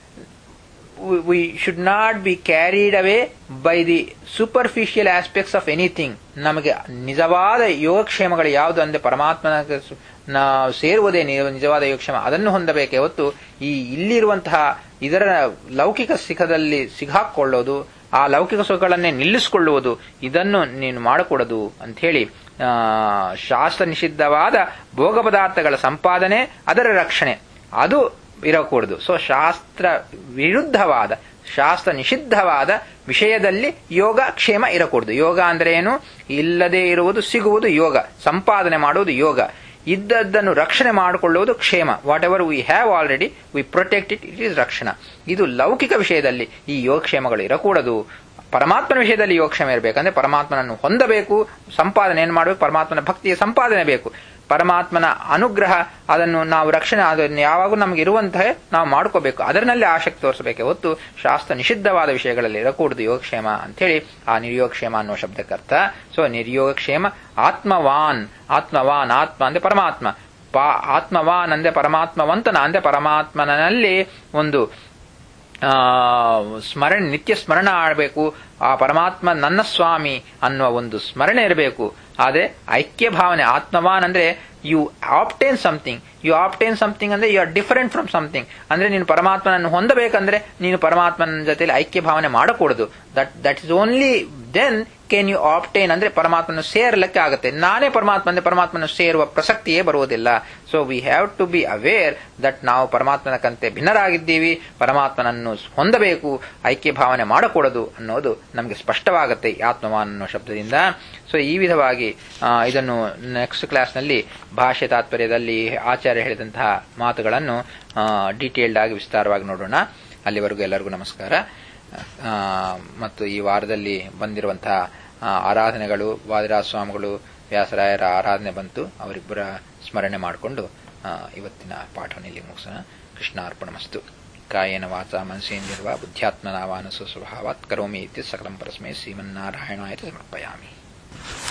we should not be carried away by the superficial aspects of anything ನಮಗೆ ನಿಜವಾದ ಯೋಗಕ್ಷೇಮಗಳು ಯಾವುದು ಅಂದ್ರೆ ಪರಮಾತ್ಮನ ನಾವು ಸೇರುವುದೇ ನಿಜವಾದ ಯೋಗಕ್ಷೇಮ ಅದನ್ನು ಹೊಂದಬೇಕೇ ಹೊತ್ತು ಈ ಇಲ್ಲಿರುವಂತಹ ಇದರ ಲೌಕಿಕ ಸುಖದಲ್ಲಿ ಸಿಗಾಕೊಳ್ಳೋದು ಆ ಲೌಕಿಕ ಸುಖಗಳನ್ನೇ ನಿಲ್ಲಿಸಿಕೊಳ್ಳುವುದು ಇದನ್ನು ನೀನು ಮಾಡಕೂಡದು ಅಂತ ಹೇಳಿ ಶಾಸ್ತ್ರ ನಿಷಿದ್ಧವಾದ ಭೋಗ ಪದಾರ್ಥಗಳ ಸಂಪಾದನೆ ಅದರ ರಕ್ಷಣೆ ಅದು ಇರಕೂಡದು ಸೊ ಶಾಸ್ತ್ರ ವಿರುದ್ಧವಾದ ಶಾಸ್ತ್ರ ನಿಷಿದ್ಧವಾದ ವಿಷಯದಲ್ಲಿ ಯೋಗ ಕ್ಷೇಮ ಇರಕೂಡದು ಯೋಗ ಅಂದ್ರೆ ಏನು ಇಲ್ಲದೆ ಇರುವುದು ಸಿಗುವುದು ಯೋಗ ಸಂಪಾದನೆ ಮಾಡುವುದು ಯೋಗ ಇದ್ದದ್ದನ್ನು ರಕ್ಷಣೆ ಮಾಡಿಕೊಳ್ಳುವುದು ಕ್ಷೇಮ whatever we have already we protect it it is ರಕ್ಷಣಾ ಇದು ಲೌಕಿಕ ವಿಷಯದಲ್ಲಿ ಈ ಯೋಗಕ್ಷೇಮಗಳು ಇರಕೂಡದು ಪರಮಾತ್ಮನ ವಿಷಯದಲ್ಲಿ ಯೋಗಕ್ಷೇಮ ಇರಬೇಕಂದ್ರೆ ಪರಮಾತ್ಮನನ್ನು ಹೊಂದಬೇಕು ಸಂಪಾದನೆ ಏನು ಮಾಡಬೇಕು ಪರಮಾತ್ಮನ ಭಕ್ತಿಯ ಸಂಪಾದನೆ ಬೇಕು ಪರಮಾತ್ಮನ ಅನುಗ್ರಹ ಅದನ್ನು ನಾವು ರಕ್ಷಣೆ ಅದನ್ನು ಯಾವಾಗೂ ನಮಗೆ ಇರುವಂತಹ ನಾವು ಮಾಡ್ಕೋಬೇಕು ಅದರಲ್ಲಿ ಆಸಕ್ತಿ ತೋರಿಸಬೇಕೆ ಹೊತ್ತು ಶಾಸ್ತ್ರ ನಿಷಿದ್ಧವಾದ ವಿಷಯಗಳಲ್ಲಿ ಇರಕೂಡದು ಯೋಗಕ್ಷೇಮ ಅಂತೇಳಿ ಆ ನಿರ್ಯೋಗಕ್ಷೇಮ ಅನ್ನೋ ಶಬ್ದಕ್ಕರ್ಥ ಸೊ ನಿರ್ಯೋಗಕ್ಷೇಮ ಆತ್ಮವಾನ್ ಆತ್ಮವಾನ್ ಆತ್ಮ ಅಂದ್ರೆ ಪರಮಾತ್ಮ ಪಾ ಆತ್ಮವಾನ್ ಅಂದ್ರೆ ಪರಮಾತ್ಮವಂತನ ಅಂದ್ರೆ ಪರಮಾತ್ಮನಲ್ಲಿ ಒಂದು ಆ ಸ್ಮರಣೆ ನಿತ್ಯ ಸ್ಮರಣ ಆಡಬೇಕು ಆ ಪರಮಾತ್ಮ ನನ್ನ ಸ್ವಾಮಿ ಅನ್ನುವ ಒಂದು ಸ್ಮರಣೆ ಇರಬೇಕು ಆದರೆ ಐಕ್ಯ ಭಾವನೆ ಆತ್ಮವಾನ್ ಅಂದ್ರೆ you obtain something you obtain something ಅಂದ್ರೆ you are different from something ಅಂದ್ರೆ ನೀನು ಪರಮಾತ್ಮನನ್ನು ಹೊಂದಬೇಕಂದ್ರೆ ನೀನು ಪರಮಾತ್ಮನ ಜೊತೆಲಿ ಐಕ್ಯ ಭಾವನೆ ಮಾಡಕೂಡದು that that is only then can you obtain ಅಂದ್ರೆ ಪರಮಾತ್ಮನ ಸೇರಲಿಕ್ಕೆ ಆಗುತ್ತೆ ನಾನೇ ಪರಮಾತ್ಮ ಅಂದ್ರೆ ಪರಮಾತ್ಮನ ಸೇರುವ ಪ್ರಸಕ್ತಿಯೇ ಬರುವುದಿಲ್ಲ so we have to be aware that ನಾವು ಪರಮಾತ್ಮನ ಕಂತೆ ಭಿನ್ನರಾಗಿದ್ದೀವಿ ಪರಮಾತ್ಮನನ್ನು ಹೊಂದಬೇಕು ಐಕ್ಯ ಭಾವನೆ ಮಾಡಕೂಡದು ಅನ್ನೋದು ನಮಗೆ ಸ್ಪಷ್ಟವಾಗುತ್ತೆ ಈ ಆತ್ಮವಾನ್ ಅನ್ನೋ ಶಬ್ದದಿಂದ ಸೊ ಈ ವಿಧವಾಗಿ ಇದನ್ನು ನೆಕ್ಸ್ಟ್ ಕ್ಲಾಸ್ನಲ್ಲಿ ಭಾಷೆ ತಾತ್ಪರ್ಯದಲ್ಲಿ ಆಚಾರ್ಯ ಹೇಳಿದಂತಹ ಮಾತುಗಳನ್ನು ಡೀಟೇಲ್ಡ್ ಆಗಿ ವಿಸ್ತಾರವಾಗಿ ನೋಡೋಣ ಅಲ್ಲಿವರೆಗೂ ಎಲ್ಲರಿಗೂ ನಮಸ್ಕಾರ ಮತ್ತು ಈ ವಾರದಲ್ಲಿ ಬಂದಿರುವಂತಹ ಆರಾಧನೆಗಳು ವಾದಿರಾಜ ಸ್ವಾಮಿಗಳು ವ್ಯಾಸರಾಯರ ಆರಾಧನೆ ಬಂತು ಅವರಿಬ್ಬರ ಸ್ಮರಣೆ ಮಾಡಿಕೊಂಡು ಇವತ್ತಿನ ಪಾಠವನ್ನು ಇಲ್ಲಿ ಮುಗಿಸೋಣ ಕೃಷ್ಣಾರ್ಪಣಮಸ್ತು ಕಾಯೇನ ವಾಚ ಮನಸೇಂದಿರುವ ಬುದ್ಧ್ಯಾತ್ಮನಾವಾನಸು ಸ್ವಭಾವಾತ್ ಕರೋಮಿ ಇತ್ಯ ಸಕಲಂ ಪರಸ್ಮೈ ಶ್ರೀಮನ್ನಾರಾಯಣಾಯ ಸಮರ್ಪಯಾಮಿ